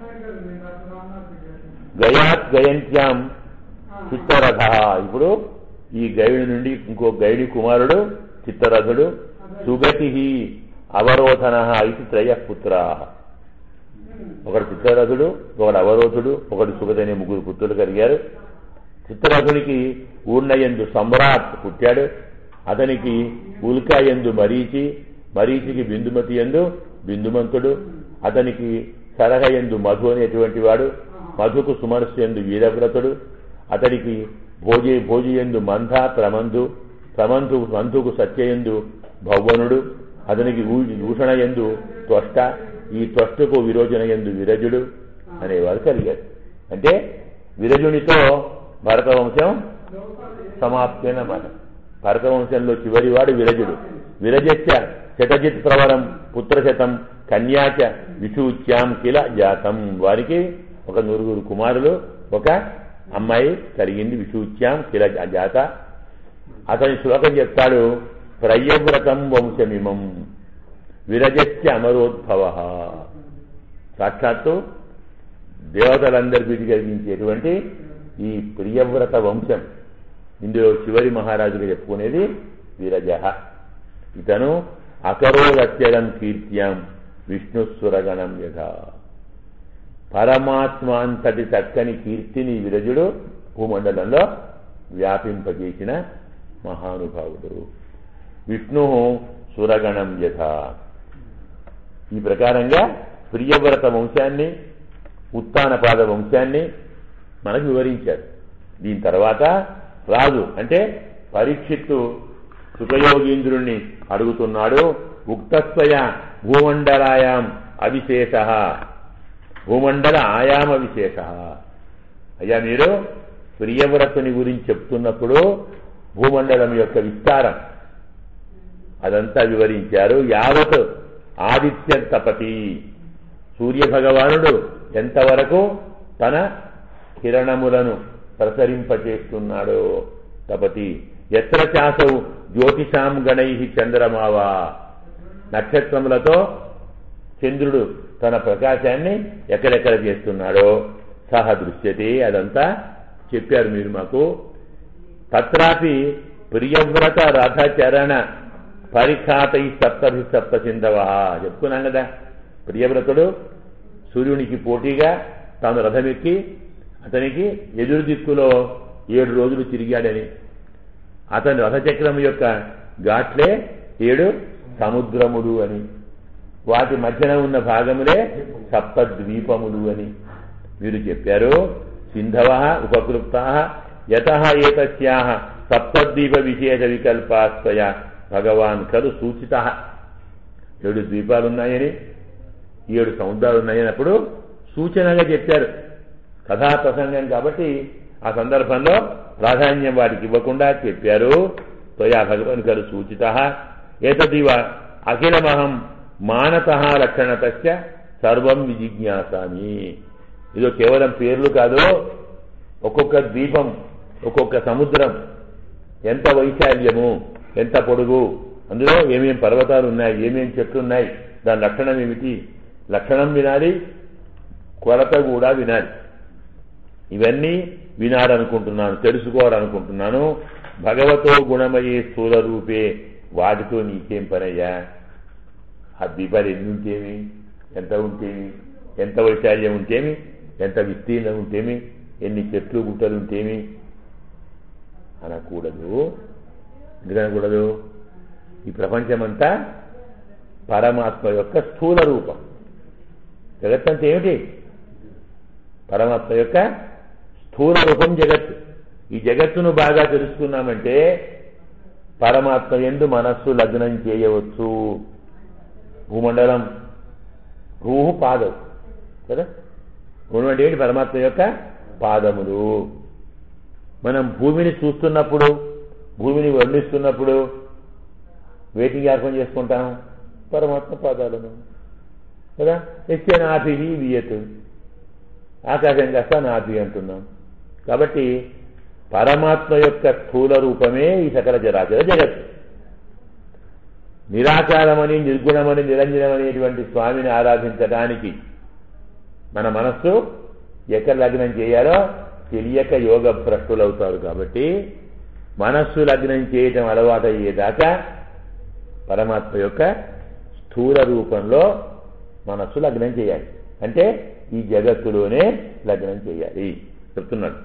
Speaker 2: గయాత్ గయంత్యాం చిత్తరథ ఇప్పుడు ఈ గైడి నుండి ఇంకో గైడి కుమారుడు చిత్తరథుడు సుగతి అవరోధన ఇది త్రయపుత్ర ఒకడు చిత్తరథుడు ఒకడు అవరోధుడు ఒకడు సుగతి అనే ముగ్గురు పుత్రులు కలిగారు చిత్తరథునికి ఊర్ణయందు సమ్రాట్ పుట్టాడు అతనికి ఉల్కాయందు మరీచి మరీచికి బిందుమతి ఎందు బిందుమంతుడు అతనికి సరహయందు మధు అనేటువంటి వాడు మధుకు సుమనస్సు ఎందు వీరవ్రతుడు అతడికి భోజి భోజియందు మంధ ప్రమంధు ప్రమంధు మంధుకు సత్యయందు భౌవనుడు అతనికి భూషణ ఎందు త్వష్ట ఈ త్వష్టకు విరోచన ఎందు విరజుడు అనేవారు కలిగారు అంటే విరజునితో భరతవంశం సమాప్తి అన్నమాట భరతవంశంలో చివరివాడు విరజుడు విరజస్య శతజిత్ ప్రవరం పుత్రశతం కన్యాచ విషూచ్యాం కిల జాతం వారికి ఒక నలుగురు కుమారులు ఒక అమ్మాయి కలిగింది విషూచ్యాం కిల జాత అతని శ్లోకం చెప్తాడు ప్రయవ్రతం వంశమిమం విరజస్య అమరోద్భవ సాక్షాత్తు దేవతలందరి వీటి కలిగించేటువంటి ఈ ప్రియవ్రత వంశం ఇందులో చివరి మహారాజుగా చెప్పుకునేది విరజ ఇతను అకరోగత్యడం కీర్త్యాం విష్ణుస్వరగణం యథా పరమాత్మ అంతటి చక్కని కీర్తిని విరజుడు భూమండలంలో వ్యాపింపజేసిన మహానుభావుడు విష్ణు సురగణం యథ ఈ ప్రకారంగా ప్రియవ్రత వంశాన్ని ఉత్తానపాద వంశాన్ని మనకు వివరించారు దీని తర్వాత రాజు అంటే పరీక్షిత్తు సుఖయోగీంద్రుణ్ణి అడుగుతున్నాడు ఉక్తస్వయ భూమండలాయాం అవిశేష భూమండల ఆయామ విశేష అయ్యా మీరు ప్రియవ్రతుని గురించి చెప్తున్నప్పుడు భూమండలం యొక్క విస్తారం అదంతా వివరించారు యావత్ ఆదిత్య తపతి సూర్య భగవానుడు ఎంతవరకు తన కిరణములను ప్రసరింపచేస్తున్నాడో తపతి ఎత్ర చాసౌ జ్యోతిషాం గణై చంద్రమావా నక్షత్రములతో చంద్రుడు తన ప్రకాశాన్ని ఎక్కడెక్కడ చేస్తున్నాడో సహ దృశ్యతే అదంతా చెప్పారు మీరు మాకు తత్రాపి ప్రియవ్రత రథచరణ పరిఖాతై సప్తభి సప్త సింధవ చెప్పుకున్నాం కదా ప్రియవ్రతుడు సూర్యునికి పోటీగా తాను రథమెక్కి అతనికి ఎదురు దిక్కులో ఏడు రోజులు తిరిగాడని అతని రథచక్రం యొక్క ఘాట్లే ఏడు సముద్రములు అని వాటి మధ్యన ఉన్న భాగములే సప్తద్వీపములు అని మీరు చెప్పారు సింధవ ఉపకృప్త యత ఏతస్యా సప్తద్వీప విశేష వికల్పాస్వయ భగవాన్ ఖలు సూచిత ఏడు ద్వీపాలు ఉన్నాయని ఏడు సముద్రాలు ఉన్నాయని అప్పుడు సూచనగా చెప్పారు కథా ప్రసంగం కాబట్టి ఆ సందర్భంలో ప్రాధాన్యం వాటికి ఇవ్వకుండా చెప్పారు త్వయా భగవన్ ఖలు సూచిత ఏతదివ అఖిలమహం మానత లక్షణతస్య సర్వం విజిజ్ఞాసామి ఇదో కేవలం పేర్లు కాదు ఒక్కొక్క ద్వీపం ఒక్కొక్క సముద్రం ఎంత వైశాల్యము ఎంత పొడుగు అందులో ఏమేం పర్వతాలు ఉన్నాయి ఏమేం చెట్లు ఉన్నాయి దాని లక్షణం ఏమిటి లక్షణం వినాలి కొలత కూడా వినాలి ఇవన్నీ వినాలనుకుంటున్నాను తెలుసుకోవాలనుకుంటున్నాను భగవతో గుణమయే స్థూల రూపే వాటితో నీకేం పనయ్యా ఆ దీపాలు ఎన్ని ఉంటేమి ఎంత ఉంటేమి ఎంత వైశాల్యం ఉంటేమి ఎంత విస్తీర్ణం ఉంటేమి ఎన్ని చెట్లు గుట్టలు ఉంటేమి అనకూడదు ఎందుకనకూడదు ఈ ప్రపంచమంతా పరమాత్మ యొక్క స్థూల రూపం జగత్ ఏమిటి పరమాత్మ యొక్క స్థూల రూపం జగత్తు ఈ జగత్తును బాగా తెలుసుకున్నామంటే పరమాత్మ ఎందు మనస్సు లగ్నం చేయవచ్చు భూమండలం భూ పాదం కదా భూమి అంటే ఏంటి పరమాత్మ యొక్క పాదములు మనం భూమిని చూస్తున్నప్పుడు భూమిని వర్ణిస్తున్నప్పుడు వేటికి జ్ఞాపకం చేసుకుంటాం పరమాత్మ పాదాలను కదా ఎత్తే నాభి వియత్ ఆకాశం కాస్త నాభి అంటున్నాం కాబట్టి పరమాత్మ యొక్క స్థూల రూపమే ఈ సకల జరాచర జగత్తు నిరాకారమని నిర్గుణమని నిరంజనమనేటువంటి స్వామిని ఆరాధించడానికి మన మనస్సు ఎక్కడ లగ్నం చేయాలో తెలియక యోగ భ్రష్టులవుతారు కాబట్టి మనస్సు లగ్నం చేయటం అలవాటు అయ్యేదాకా పరమాత్మ యొక్క స్థూల రూపంలో మనస్సు లగ్నం చేయాలి అంటే ఈ జగత్తులోనే లగ్నం చేయాలి చెప్తున్నాడు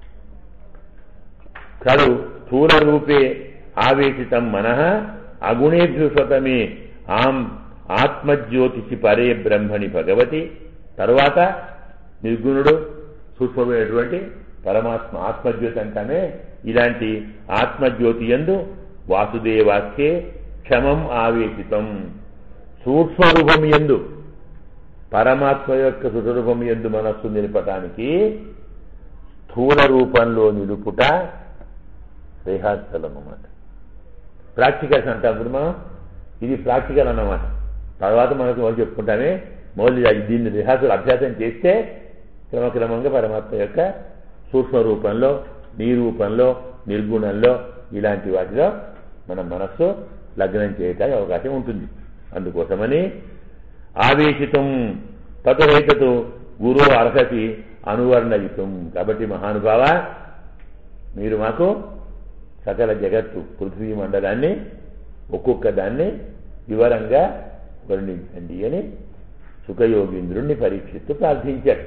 Speaker 2: ఖలు స్థూల రూపే ఆవేశితం మనః అగుణేభ్యు స్వతమే ఆం ఆత్మజ్యోతిషి పరే బ్రహ్మణి భగవతి తరువాత నిర్గుణుడు సూక్ష్మమైనటువంటి పరమాత్మ ఆత్మజ్యోతి అంటామే ఇలాంటి ఆత్మజ్యోతి ఎందు వాసుదేవాఖ్యే క్షమం ఆవేశితం సూక్ష్మరూపం ఎందు పరమాత్మ యొక్క సుస్వరూపం ఎందు మనస్సు నిలపటానికి స్థూల రూపంలో నిలుపుట రిహార్సల్ అన్నమాట ప్రాక్టికల్స్ అంటాం ఇప్పుడు మనం ఇది ప్రాక్టికల్ అన్నమాట తర్వాత మనకు మనం చెప్పుకుంటామే మౌలి దీన్ని రిహార్సల్ అభ్యాసం చేస్తే క్రమక్రమంగా పరమాత్మ యొక్క సూక్ష్మ రూపంలో నీ రూపంలో నిర్గుణంలో ఇలాంటి వాటిలో మన మనస్సు లగ్నం చేయటానికి అవకాశం ఉంటుంది అందుకోసమని ఆవేశితం తతరైతతో గురువు అర్హతి అనువర్ణయుతం కాబట్టి మహానుభావ మీరు మాకు సకల జగత్తు పృథ్వీ మండలాన్ని ఒక్కొక్క దాన్ని వివరంగా వర్ణించండి అని సుఖయోగీంద్రుణ్ణి పరీక్షిస్తూ ప్రార్థించాడు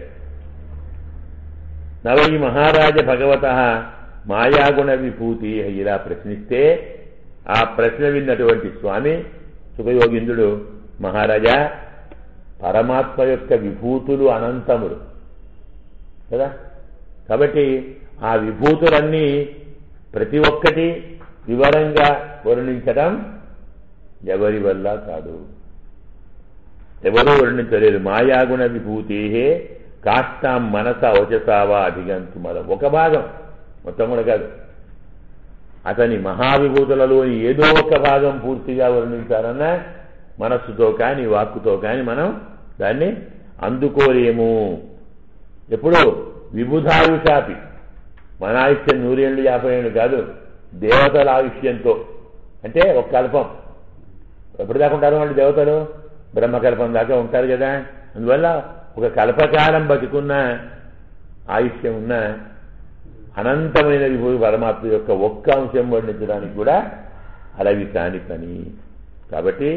Speaker 2: నవై మహారాజ భగవత మాయాగుణ విభూతి ఇలా ప్రశ్నిస్తే ఆ ప్రశ్న విన్నటువంటి స్వామి సుఖయోగీంద్రుడు మహారాజా పరమాత్మ యొక్క విభూతులు అనంతములు కదా కాబట్టి ఆ విభూతులన్నీ ప్రతి ఒక్కటి వివరంగా వర్ణించడం ఎవరి వల్ల కాదు ఎవరూ వర్ణించలేరు మాయాగుణ విభూతే కాష్టాం మనస వచసావా అధిగంతు మల ఒక భాగం మొత్తం కూడా కాదు అతని మహావిభూతులలోని ఏదో ఒక భాగం పూర్తిగా వర్ణించాలన్నా మనస్సుతో కానీ వాక్కుతో కానీ మనం దాన్ని అందుకోలేము ఎప్పుడు విబుధాయుషాపి మన ఆయుష్యం నూరేళ్ళు యాభై ఏళ్ళు కాదు దేవతల ఆయుష్యంతో అంటే ఒక కల్పం ఎప్పుడు దాకా ఉంటారు వాళ్ళు దేవతలు బ్రహ్మకల్పం దాకా ఉంటారు కదా అందువల్ల ఒక కల్పకాలం బతికున్న ఆయుష్యం ఉన్న అనంతమైన విభూతి పరమాత్మ యొక్క ఒక్క అంశం వర్ణించడానికి కూడా అలవి కాని పని కాబట్టి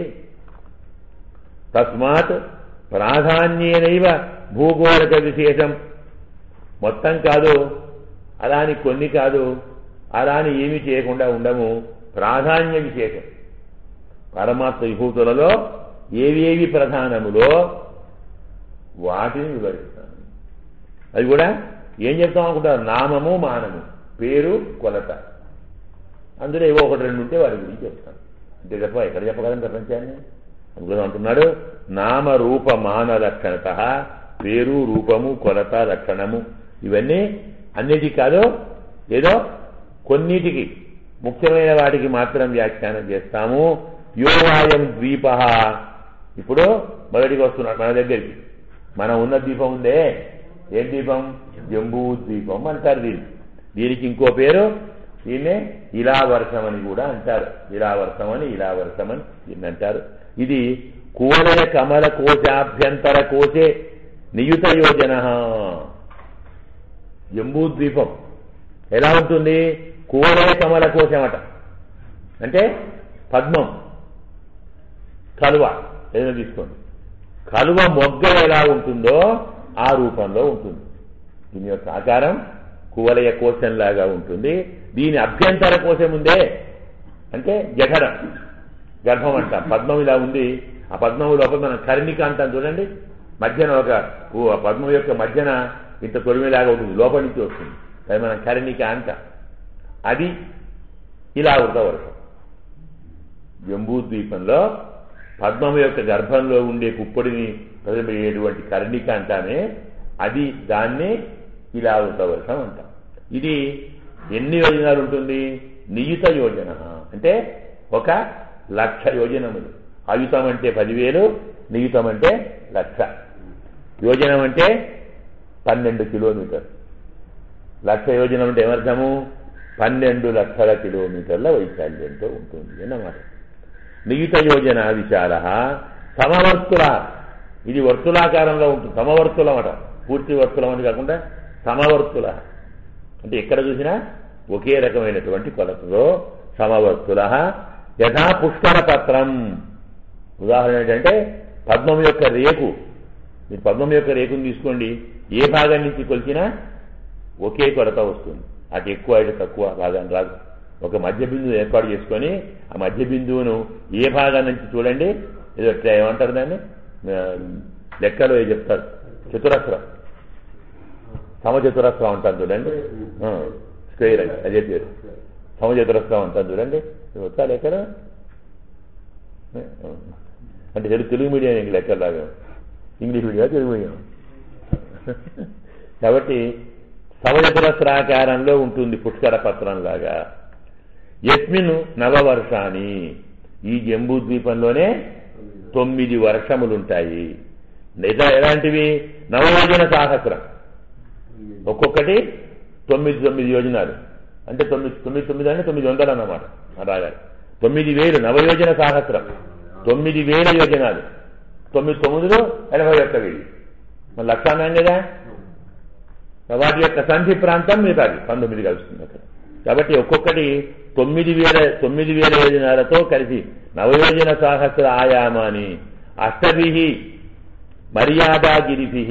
Speaker 2: తస్మాత్ ప్రాధాన్యేనైవ భూగోళక విశేషం మొత్తం కాదు అలా అని కొన్ని కాదు అలా అని ఏమీ చేయకుండా ఉండము ప్రాధాన్య విశేషం పరమాత్మ విభూతులలో ఏవేవి ప్రధానములో వాటిని వివరిస్తాను అది కూడా ఏం చెప్తాం అనుకుంటారు నామము మానము పేరు కొలత అందులో ఏవో ఒకటి రెండు ఉంటే వారి గురించి చెప్తాను అంతే తప్ప ఎక్కడ చెప్పగలం ప్రపంచాన్ని అందుకోసం అంటున్నాడు నామ రూప మాన లక్షణత పేరు రూపము కొలత లక్షణము ఇవన్నీ అన్నిటికీ కాదు ఏదో కొన్నిటికి ముఖ్యమైన వాటికి మాత్రం వ్యాఖ్యానం చేస్తాము యోవాయం ద్వీప ఇప్పుడు మొదటికి వస్తున్నాడు మన దగ్గరికి మనం ఉన్న ద్వీపం ఉందే ఏం ద్వీపం జంబూ ద్వీపం అంటారు దీన్ని దీనికి ఇంకో పేరు దీన్నే ఇలావర్షం అని కూడా అంటారు ఇలావర్షం అని ఇలావర్షం అని దీన్ని అంటారు ఇది కూలయ కమల కోశాభ్యంతర కోశే నియుత యోజన జంబూ ద్వీపం ఎలా ఉంటుంది కూలయ కమల కోశం అట అంటే పద్మం కలువ ఏదైనా తీసుకోండి కలువ మొగ్గ ఎలా ఉంటుందో ఆ రూపంలో ఉంటుంది దీని యొక్క ఆకారం కువలయ కోశంలాగా ఉంటుంది దీని అభ్యంతర కోశం ఉందే అంటే జఠరం గర్భం అంటాం పద్మం ఇలా ఉంది ఆ పద్మం లోపల మనం కర్ణిక అంటాం చూడండి మధ్యన ఒక ఊ- ఆ పద్మం యొక్క మధ్యన ఇంత తొలిమిలాగా ఉంటుంది లోపల నుంచి వస్తుంది అది మనం కర్ణిక అంటాం అది ఇలా వృతవర్షం జంబూ ద్వీపంలో పద్మం యొక్క గర్భంలో ఉండే పుప్పొడిని ప్రతిబడేటువంటి కర్ణిక అంటామే అది దాన్ని ఇలా వృతవర్షం అంటాం ఇది ఎన్ని యోజనాలు ఉంటుంది నియుత యోజన అంటే ఒక లక్ష యోజనములు ఆయుతం అంటే పదివేలు నియుతం అంటే లక్ష యోజనం అంటే పన్నెండు కిలోమీటర్ లక్ష యోజనం అంటే ఏమర్థము పన్నెండు లక్షల కిలోమీటర్ల వైశాల్యంతో ఉంటుంది అన్నమాట నియుత యోజన విశాల సమవర్తుల ఇది వర్తులాకారంలో ఉంటుంది సమవర్తులం అట పూర్తి వర్తులం అని కాకుండా సమవర్తుల అంటే ఎక్కడ చూసినా ఒకే రకమైనటువంటి కొలతలో సమవర్తుల యథా పుష్కర పత్రం ఉదాహరణ ఏంటంటే పద్మం యొక్క రేకు మీరు పద్మం యొక్క రేకుని తీసుకోండి ఏ భాగం నుంచి కొలిచినా ఒకే కొలత వస్తుంది అటు ఎక్కువ అటు తక్కువ భాగాన్ని రాదు ఒక మధ్య బిందువు ఏర్పాటు చేసుకొని ఆ మధ్య బిందువును ఏ భాగం నుంచి చూడండి ఏదో ఇట్లా ఏమంటారు దాన్ని ఆ, లెక్కలో ఏదో చెప్తారు చతురస్రం సమచతురస్రం అంటారు చూడండి ఆ, స్క్వేర్ అది అదే పేరు సమచతురస్రం అంటారు చూడండి ఇది వచ్చా లెక్కలు ఆ, అంటే తెలుగు తెలుగు మీడియం ఇంక లెక్కలాగా ఇంగ్లీష్ మీడియం తెలుగు మీడియం కాబట్టి సమచతురస్రాకారంలో ఉంటుంది పుష్కర పత్రంలాగా యస్మిన్ నవవర్షాన్ని ఈ జంబూ ద్వీపంలోనే తొమ్మిది వర్షములుంటాయి లేదా ఎలాంటివి నవయోజన సహస్రం ఒక్కొక్కటి తొమ్మిది తొమ్మిది యోజనాలు అంటే తొమ్మిది తొమ్మిది తొమ్మిది అంటే తొమ్మిది వందలు అన్నమాట రాగాలి తొమ్మిది వేలు నవయోజన సహస్రం తొమ్మిది వేల యోజనాలు తొమ్మిది తొమ్మిదిలో ఎనభై ఒక్క వెయ్యి మరి లక్ష అన్నాం కదా వాటి యొక్క సంధి ప్రాంతం మిగతాది పంతొమ్మిది కలుస్తుంది అక్కడ కాబట్టి ఒక్కొక్కటి తొమ్మిది వేల తొమ్మిది వేల యోజనాలతో కలిసి నవయోజన సహస్ర ఆయామాని అష్టభి మర్యాదాగిరిభి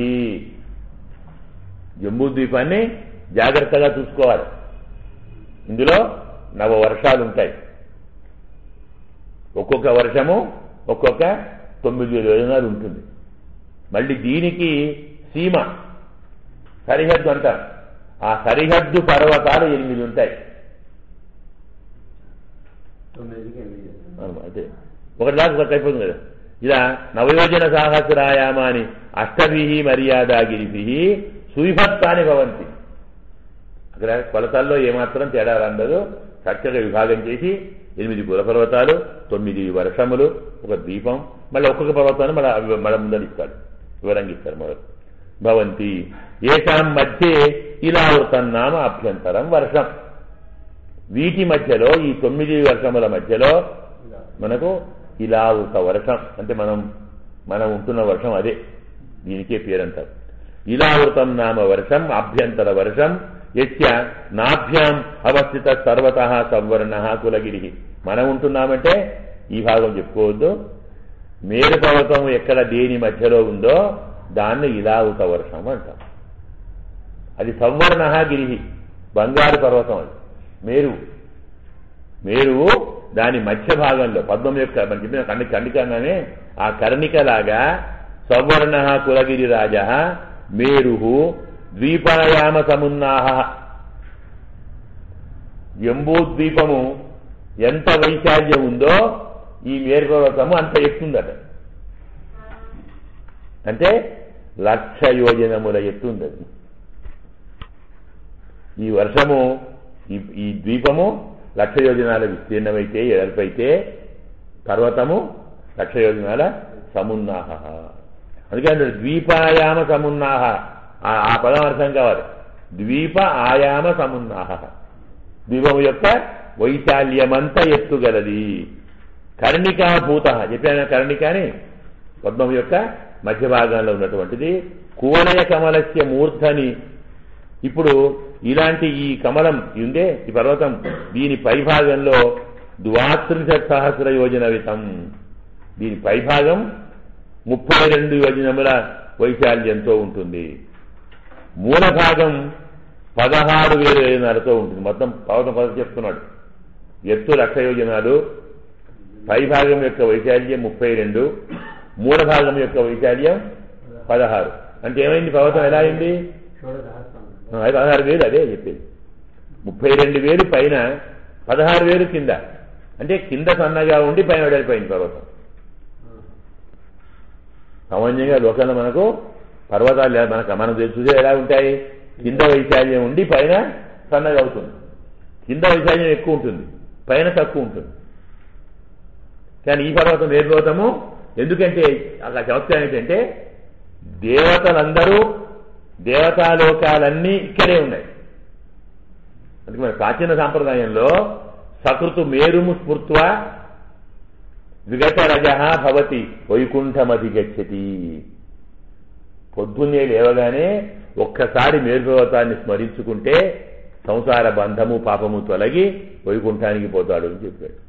Speaker 2: జంబూ ద్వీపాన్ని జాగ్రత్తగా చూసుకోవాలి ఇందులో నవ వర్షాలు ఉంటాయి ఒక్కొక్క వర్షము ఒక్కొక్క తొమ్మిది వేల యోజనాలు ఉంటుంది మళ్ళీ దీనికి సీమ సరిహద్దు అంటారు ఆ సరిహద్దు పర్వతాలు ఎనిమిది ఉంటాయి
Speaker 3: తొమ్మిదికి ఎనిమిది చేస్తాం.
Speaker 2: అవును, అదే ఒకటి దాకా ఒకటి అయిపోతుంది కదా ఇలా నవయోజన సాహస్రాయామాని అష్టభి మర్యాదాగిరిభి సువిభక్తాని భవంతి అక్కడ కొలతల్లో ఏమాత్రం తేడా అందరూ చక్కగా విభాగం చేసి ఎనిమిది కులపర్వతాలు తొమ్మిది వర్షములు ఒక ద్వీపం మళ్ళీ ఒక్కొక్క పర్వతాన్ని మళ్ళీ అవి మళ్ళీ ముందరిస్తాడు వివరంగా ఇస్తారు మొదలు భవంతి ఏషాం మధ్యే ఇలా నామ అభ్యంతరం వర్షం వీటి మధ్యలో ఈ తొమ్మిది వర్షముల మధ్యలో మనకు ఇలా ఒక వర్షం అంటే మనం మనం ఉంటున్న వర్షం అదే దీనికే పేరంటారు ఇలావృతం నామ వర్షం అభ్యంతర వర్షం యస్య నాభ్యాం అవస్థిత సర్వత సవర్ణ కులగిరి మనం ఉంటున్నామంటే ఈ భాగం చెప్పుకోవద్దు మేరు పర్వతం ఎక్కడ దేని మధ్యలో ఉందో దాన్ని ఇలావృత వర్షం అంటాం అది సంవర్ణ గిరి బంగారు పర్వతం అది మేరువు మేరువు దాని మధ్య భాగంలో పద్మం యొక్క మనం చెప్పిన కన్ని కండికంగానే ఆ కర్ణికలాగా సవర్ణ కులగిరి రాజ మేరు ద్వీపాయామ సమున్నాహ జంబూద్వీపము ఎంత వైశాల్యం ఉందో ఈ మేరు పర్వతము అంత ఎత్తుందట అంటే లక్ష యోజనముల ఎత్తుందది ఈ వర్షము ఈ ఈ ద్వీపము లక్ష యోజనాల విస్తీర్ణమైతే ఎడల్పైతే పర్వతము లక్ష యోజనాల సమున్నాహ అందుకే అంటే ద్వీపాయామ సమున్నాహ ఆ- ఆ పదం అర్థం కావాలి ద్వీప ఆయామ సమున్నాహ ద్వీపము యొక్క వైశాల్యమంతా ఎత్తుగలది కర్ణికాభూత చెప్పాను కర్ణిక అని పద్మం యొక్క మధ్య భాగంలో ఉన్నటువంటిది కువలయ కమలస్య మూర్ధని ఇప్పుడు ఇలాంటి ఈ కమలం ఉందే ఈ పర్వతం దీని పైభాగంలో ద్వాత్రింశత్ సహస్ర యోజన వితం దీని పైభాగం ముప్పై రెండు యోజనముల వైశాల్యంతో ఉంటుంది మూల భాగం పదహారు వేల యోజనాలతో ఉంటుంది మొత్తం పర్వతం పదవి చెప్తున్నాడు ఎత్తు లక్ష యోజనాలు పైభాగం యొక్క వైశాల్యం ముప్పై రెండు మూల భాగం యొక్క వైశాల్యం పదహారు అంటే ఏమైంది పర్వతం ఎలా అయింది
Speaker 3: షోడసహస్రం
Speaker 2: ఆ, అది పదహారు వేలు అదే చెప్పేది ముప్పై రెండు వేలు పైన పదహారు వేలు కింద అంటే కింద సన్నగా ఉండి పైన వెడల్పోయింది పర్వతం సామాన్యంగా లోకంలో మనకు పర్వతాలు ఎలా- మనకు మనం చూసే ఎలా ఉంటాయి కింద వైశాల్యం ఉండి పైన సన్నగా అవుతుంది కింద వైశాల్యం ఎక్కువ ఉంటుంది పైన తక్కువ ఉంటుంది కానీ ఈ పర్వతం ఏ పర్వతము ఎందుకంటే అక్కడ చమత్కారం ఏంటంటే దేవతలందరూ దేవతాలోకాలన్నీ ఇక్కడే ఉన్నాయి అందుకే మన ప్రాచీన సాంప్రదాయంలో సకృతు మేరుము స్మృత్వ విగతరజ భవతి వైకుంఠమతి గచ్చతి పొద్దున్నే లేవగానే ఒక్కసారి మేరుపర్వతాన్ని స్మరించుకుంటే సంసార బంధము పాపము తొలగి వైకుంఠానికి పోతాడు అని చెప్పాడు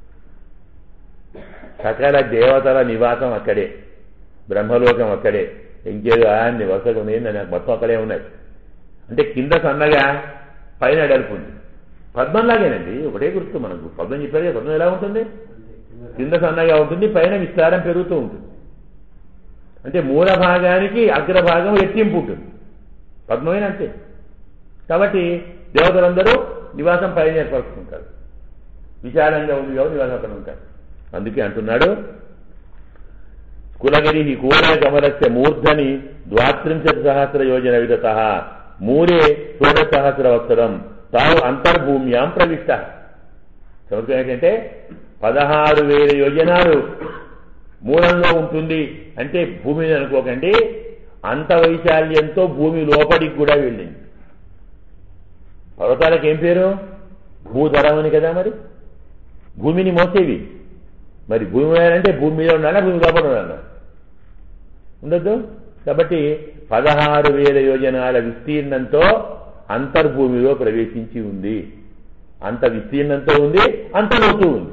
Speaker 2: సకల దేవతల నివాసం అక్కడే బ్రహ్మలోకం అక్కడే ఇంకేదో అన్ని వసతి ఉన్నాయి నాకు మొత్తం అక్కడే ఉన్నాయి అంటే కింద సన్నగా పైన ఎడల్పుంది పద్మంలాగేనండి ఒకటే గుర్తు మనకు పద్మం చెప్పారు కదా, పద్మం ఎలా ఉంటుంది కింద సన్నగా ఉంటుంది పైన విస్తారం పెరుగుతూ ఉంటుంది అంటే మూల భాగానికి అగ్రభాగం ఎట్టింపు ఉంటుంది పద్మమైన అంతే కాబట్టి దేవతలందరూ నివాసం పైన ఏర్పరుచుకుంటారు విశాలంగా ఉంది కాబట్టి నివాసం అక్కడ ఉంటారు అందుకే అంటున్నాడు కులగిరి కూల కమలస్య మూర్ధని ద్వాత్రింశత్ సహస్ర యోజన విగత మూరే షోడశ సహస్ర వత్సరం తావు అంతర్భూమ్యాం ప్రవిష్ట సముద్రం ఏంటంటే పదహారు వేల యోజనాలు మూలంలో ఉంటుంది అంటే భూమిని అనుకోకండి అంత వైశాల్యంతో భూమి లోపలికి కూడా వెళ్ళింది పర్వతాలకు ఏం పేరు భూధరం అని కదా మరి భూమిని మోసేవి మరి భూమి మీద అంటే భూమి మీద ఉండాలా భూమి లోపల ఉండాలా ఉండద్దు కాబట్టి పదహారు వేల యోజనాల విస్తీర్ణంతో అంతర్భూమిలో ప్రవేశించి ఉంది అంత విస్తీర్ణంతో ఉంది అంత లోతు ఉంది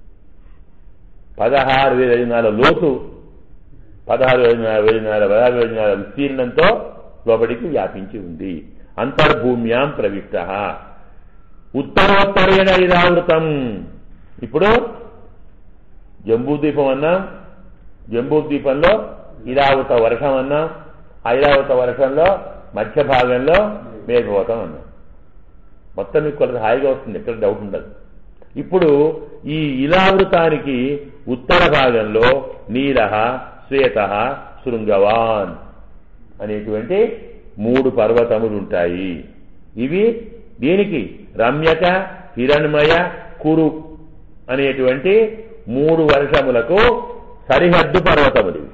Speaker 2: పదహారు వేల యోజనాల లోతు పదహారు యోజనాల యోజనాల పదహారు యోజనాల విస్తీర్ణంతో లోపలికి వ్యాపించి ఉంది అంతర్భూమ్యాం ప్రవిష్ట ఉత్తరోత్తరేణ ఇదావృతం ఇప్పుడు జంబూద్వీపం అన్నాం జంబూద్వీపంలో ఇరావత వర్షం అన్నాం ఆ ఇరావత వర్షంలో మధ్య భాగంలో మేఘపోతాం అన్నాం మొత్తం మీకు కొలత హాయిగా వస్తుంది ఎక్కడ డౌట్ ఉండదు ఇప్పుడు ఈ ఇలావృతానికి ఉత్తర భాగంలో నీల శ్వేత శృంగవాన్ అనేటువంటి మూడు పర్వతములు ఉంటాయి ఇవి దీనికి రమ్యక హిరణ్మయ కురు అనేటువంటి మూడు వర్షములకు సరిహద్దు పర్వతములు ఇవి.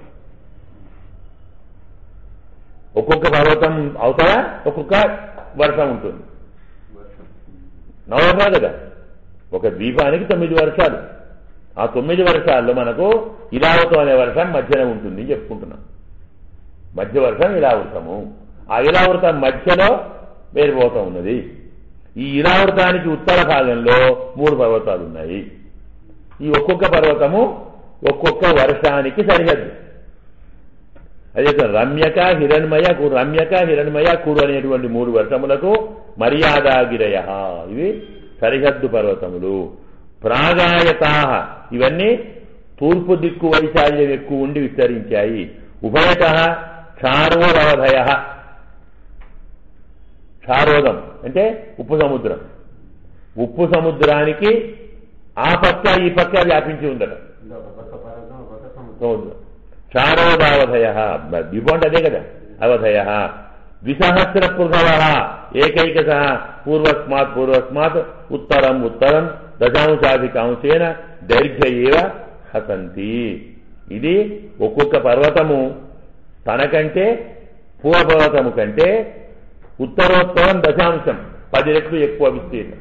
Speaker 2: ఒక్కొక్క పర్వతం అవుతారా ఒక్కొక్క వర్షం ఉంటుంది నవమా కదా ఒక ద్వీపానికి తొమ్మిది వర్షాలు ఆ తొమ్మిది వర్షాల్లో మనకు ఇలావతం అనే వర్షం మధ్యన ఉంటుంది అని చెప్పుకుంటున్నాం మధ్య వర్షం ఇలావృతము ఆ ఇలావృతం మధ్యలో వేరుపోతం ఉన్నది ఈ ఇలావృతానికి ఉత్తర భాగంలో మూడు పర్వతాలు ఉన్నాయి ఈ ఒక్కొక్క పర్వతము ఒక్కొక్క వర్షానికి సరిహద్దు అదే రమ్యక హిరణ్మయ కు- రమ్యక హిరణ్మయ కురు అనేటువంటి మూడు వర్షములకు మర్యాదాగిరయ ఇవి సరిహద్దు పర్వతములు ప్రాగాయతా ఇవన్నీ తూర్పు దిక్కు వైశాల్యం ఎక్కువ ఉండి విస్తరించాయి ఉభయత క్షారోరవధయ క్షారోదం అంటే ఉప్పు సముద్రం ఉప్పు సముద్రానికి ఆ పక్క ఈ పక్క వ్యాపించి ఉందట
Speaker 3: ఇంకా ఒక కొత్త పర్వతం ఒక కొత్త సముద్రం
Speaker 2: సముద్రం చారోదావధయ విభోంట్ అదే కదా అవధయ ద్విసహస్ర పృథవ ఏకైకశ పూర్వస్మాత్ పూర్వస్మాత్ ఉత్తరం ఉత్తరం దశాంశాధికాంశేన దైర్ఘ్య ఏవ హసంతి ఇది ఒక్కొక్క పర్వతము తనకంటే పూర్వ పర్వతము కంటే ఉత్తరోత్తరం దశాంశం పది రెట్లు ఎక్కువ విస్తీర్ణం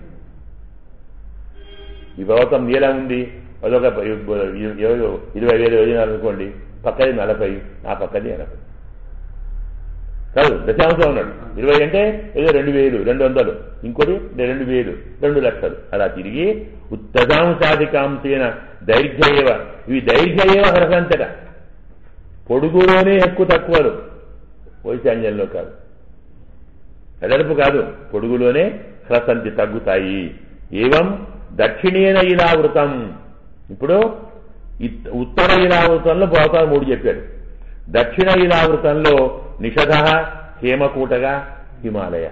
Speaker 2: ఈ పర్వతం నీలా ఉంది అదొక ఇరవై ఇరవై వేలు యోజనాలు అనుకోండి పక్కది నలభై ఆ పక్కది ఎనభై కాదు దశాంశం ఉన్నాడు ఇరవై అంటే ఏదో రెండు వేలు రెండు వందలు ఇంకోటి రెండు వేలు రెండు లక్షలు అలా తిరిగి దశాంశాధికాంశైన దైర్ఘ్యయేవ ఇవి దైర్ఘ్యయేవ హరసంతట పొడుగులోనే ఎక్కువ తక్కువలు వైశాన్యంలో కాదు వెడల్పు కాదు పొడుగులోనే హ్రసంతి తగ్గుతాయి ఏవం దక్షిణేన ఇలావృతం ఇప్పుడు ఇత్- ఉత్తర ఇలావృతంలో పోతారు మూడు చెప్పాడు దక్షిణ ఇలావృతంలో నిషధ హేమకూటగా హిమాలయ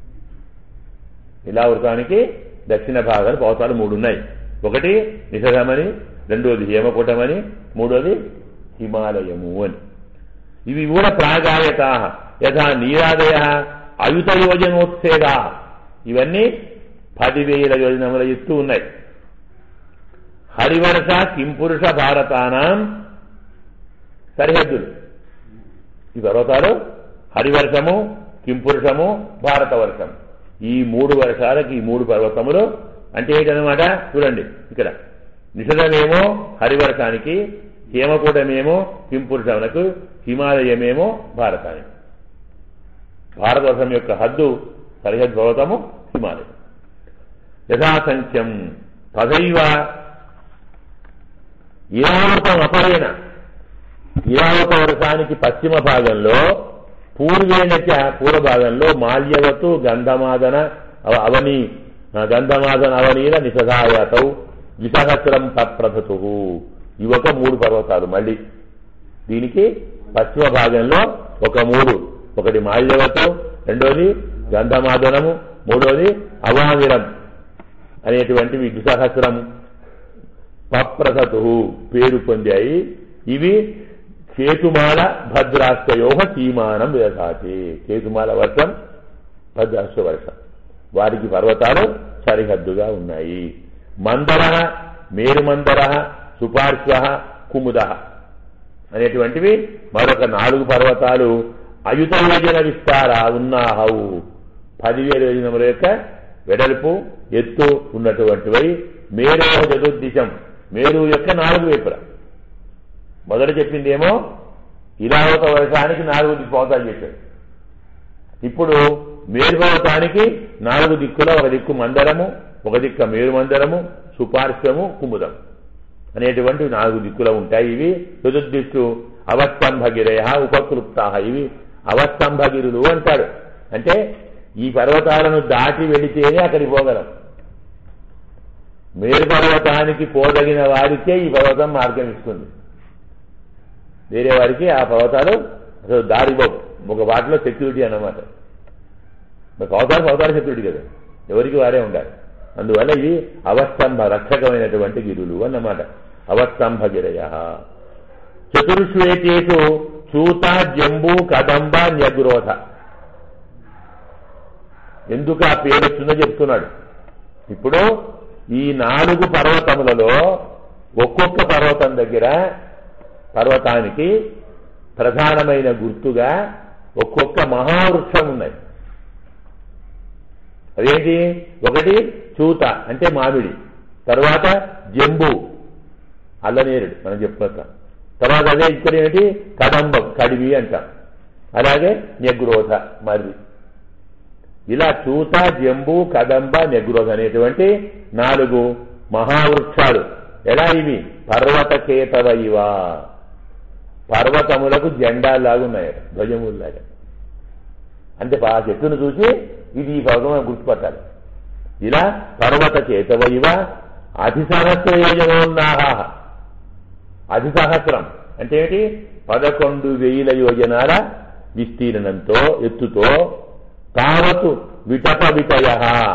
Speaker 2: ఇలావృతానికి దక్షిణ భాగాలు పోతాలు మూడు ఉన్నాయి ఒకటి నిషధమని రెండోది హేమకూటమని మూడోది హిమాలయము అని ఇవి కూడా ప్రాగాయత యథా నీరాదయ అయుత యోజనోత్సేదా ఇవన్నీ పదివేల యోజనముల ఎత్తు ఉన్నాయి హరివర్ష కింపురుష భారతానాం సరిహద్దులు ఈ పర్వతాలు హరివర్షము కింపురుషము భారత వర్షం ఈ మూడు వర్షాలకి ఈ మూడు పర్వతములు అంటే ఏంటనమాట చూడండి ఇక్కడ నిషధమేమో హరివర్షానికి హేమకూటమేమో కింపురుషమునకు హిమాలయమేమో భారతానికి భారతవర్షం యొక్క హద్దు సరిహద్దు పర్వతము హిమాలయం యథాసంఖ్యం తథైవ ఇరావతం అపరేణ ఇరావత వర్షానికి పశ్చిమ భాగంలో పూర్వేణచ పూర్వ భాగంలో మాల్యవతు గంధమాదన అవ- అవని ఆ, గంధమాదన అవనీల నిషధాయాతౌ ద్విసహస్రం తత్ప్రథతు ఇవి ఒక మూడు పర్వతాలు మళ్ళీ దీనికి పశ్చిమ భాగంలో ఒక మూడు ఒకటి మాల్యవతు రెండోది గంధమాదనము మూడోది అవామిరం అనేటువంటివి ద్విసహస్రం పప్రసతు పేరు పొందాయి ఇవి కేతుమాల భద్రాష్టయో సీమానం వ్యధాతి కేతుమాల వర్షం భద్రాష్ట వర్షం వారికి పర్వతాలు సరిహద్దుగా ఉన్నాయి మందర మేరుమందర సుపార్శ్వ కుముద అనేటువంటివి మరొక నాలుగు పర్వతాలు అయుత యోజన విస్తార ఉన్నాహవు పదివేల యోజనముల యొక్క వెడల్పు ఎత్తు ఉన్నటువంటివై మేరో చతుర్దిశం మేరు యొక్క నాలుగు వైపుల మొదట చెప్పిందేమో ఇలా ఒక వర్షానికి నాలుగు దిక్కోతాలు చెప్పాడు ఇప్పుడు మేరుపర్వతానికి నాలుగు దిక్కుల ఒక దిక్కు మందరము ఒక దిక్క మేరు మందరము సుపార్శ్వము కుముదం అనేటువంటి నాలుగు దిక్కుల ఉంటాయి ఇవి చతుర్దిక్కు అవస్తంభగిరయ ఉపకృప్తా ఇవి అవస్తంభగిరులు అంటాడు అంటే ఈ పర్వతాలను దాటి వెళితేనే అక్కడికి పోగలం మేరు పర్వతానికి పోదగిన వారికే ఈ పర్వతం మార్గం ఇస్తుంది వేరే వారికి ఆ పర్వతాలు అసలు దారి పోవు ఒక వాటిలో సెక్యూరిటీ అన్నమాట మరి పర్వతాలు పర్వతాల సెక్యూరిటీ కదా ఎవరికి వారే ఉండాలి అందువల్ల ఇవి అవస్తంభ రక్షకమైనటువంటి గిరులు అన్నమాట అవస్తంభ గిరయ చతుర్శ్వేతేషు చూత జంబు కదంబ న్యగ్రోధ ఎందుకు ఆ పేరు వచ్చిందో చెప్తున్నాడు ఇప్పుడు ఈ నాలుగు పర్వతములలో ఒక్కొక్క పర్వతం దగ్గర పర్వతానికి ప్రధానమైన గుర్తుగా ఒక్కొక్క మహావృక్షం ఉన్నాయి అదేంటి ఒకటి చూత అంటే మామిడి తర్వాత జంబు అల్లనేరుడు మనం చెప్పుకొస్తాం తర్వాత అదే ఇక్కడ ఏంటి కదంబం కడివి అంటాం అలాగే నెగ్రోధ మర్రి ఇలా చూత జంబు కదంబ నెగ్రోధ అనేటువంటి నాలుగు మహావృక్షాలు ఎలా ఇవి పర్వతకేతవ ఇవా పర్వతములకు జెండాలాగున్నాయి ధ్వజముల్లాగా అంటే ఆ చెట్టును చూసి ఇది ఈ పర్వతం అని గుర్తుపట్టాలి ఇలా పర్వత చేతవ ఇవ అధిసహస్ర యోజనోన్నాహ అధిసహస్రం అంటే ఏంటి పదకొండు వేల యోజనాల విస్తీర్ణంతో ఎత్తుతో తావతు విటప విటయ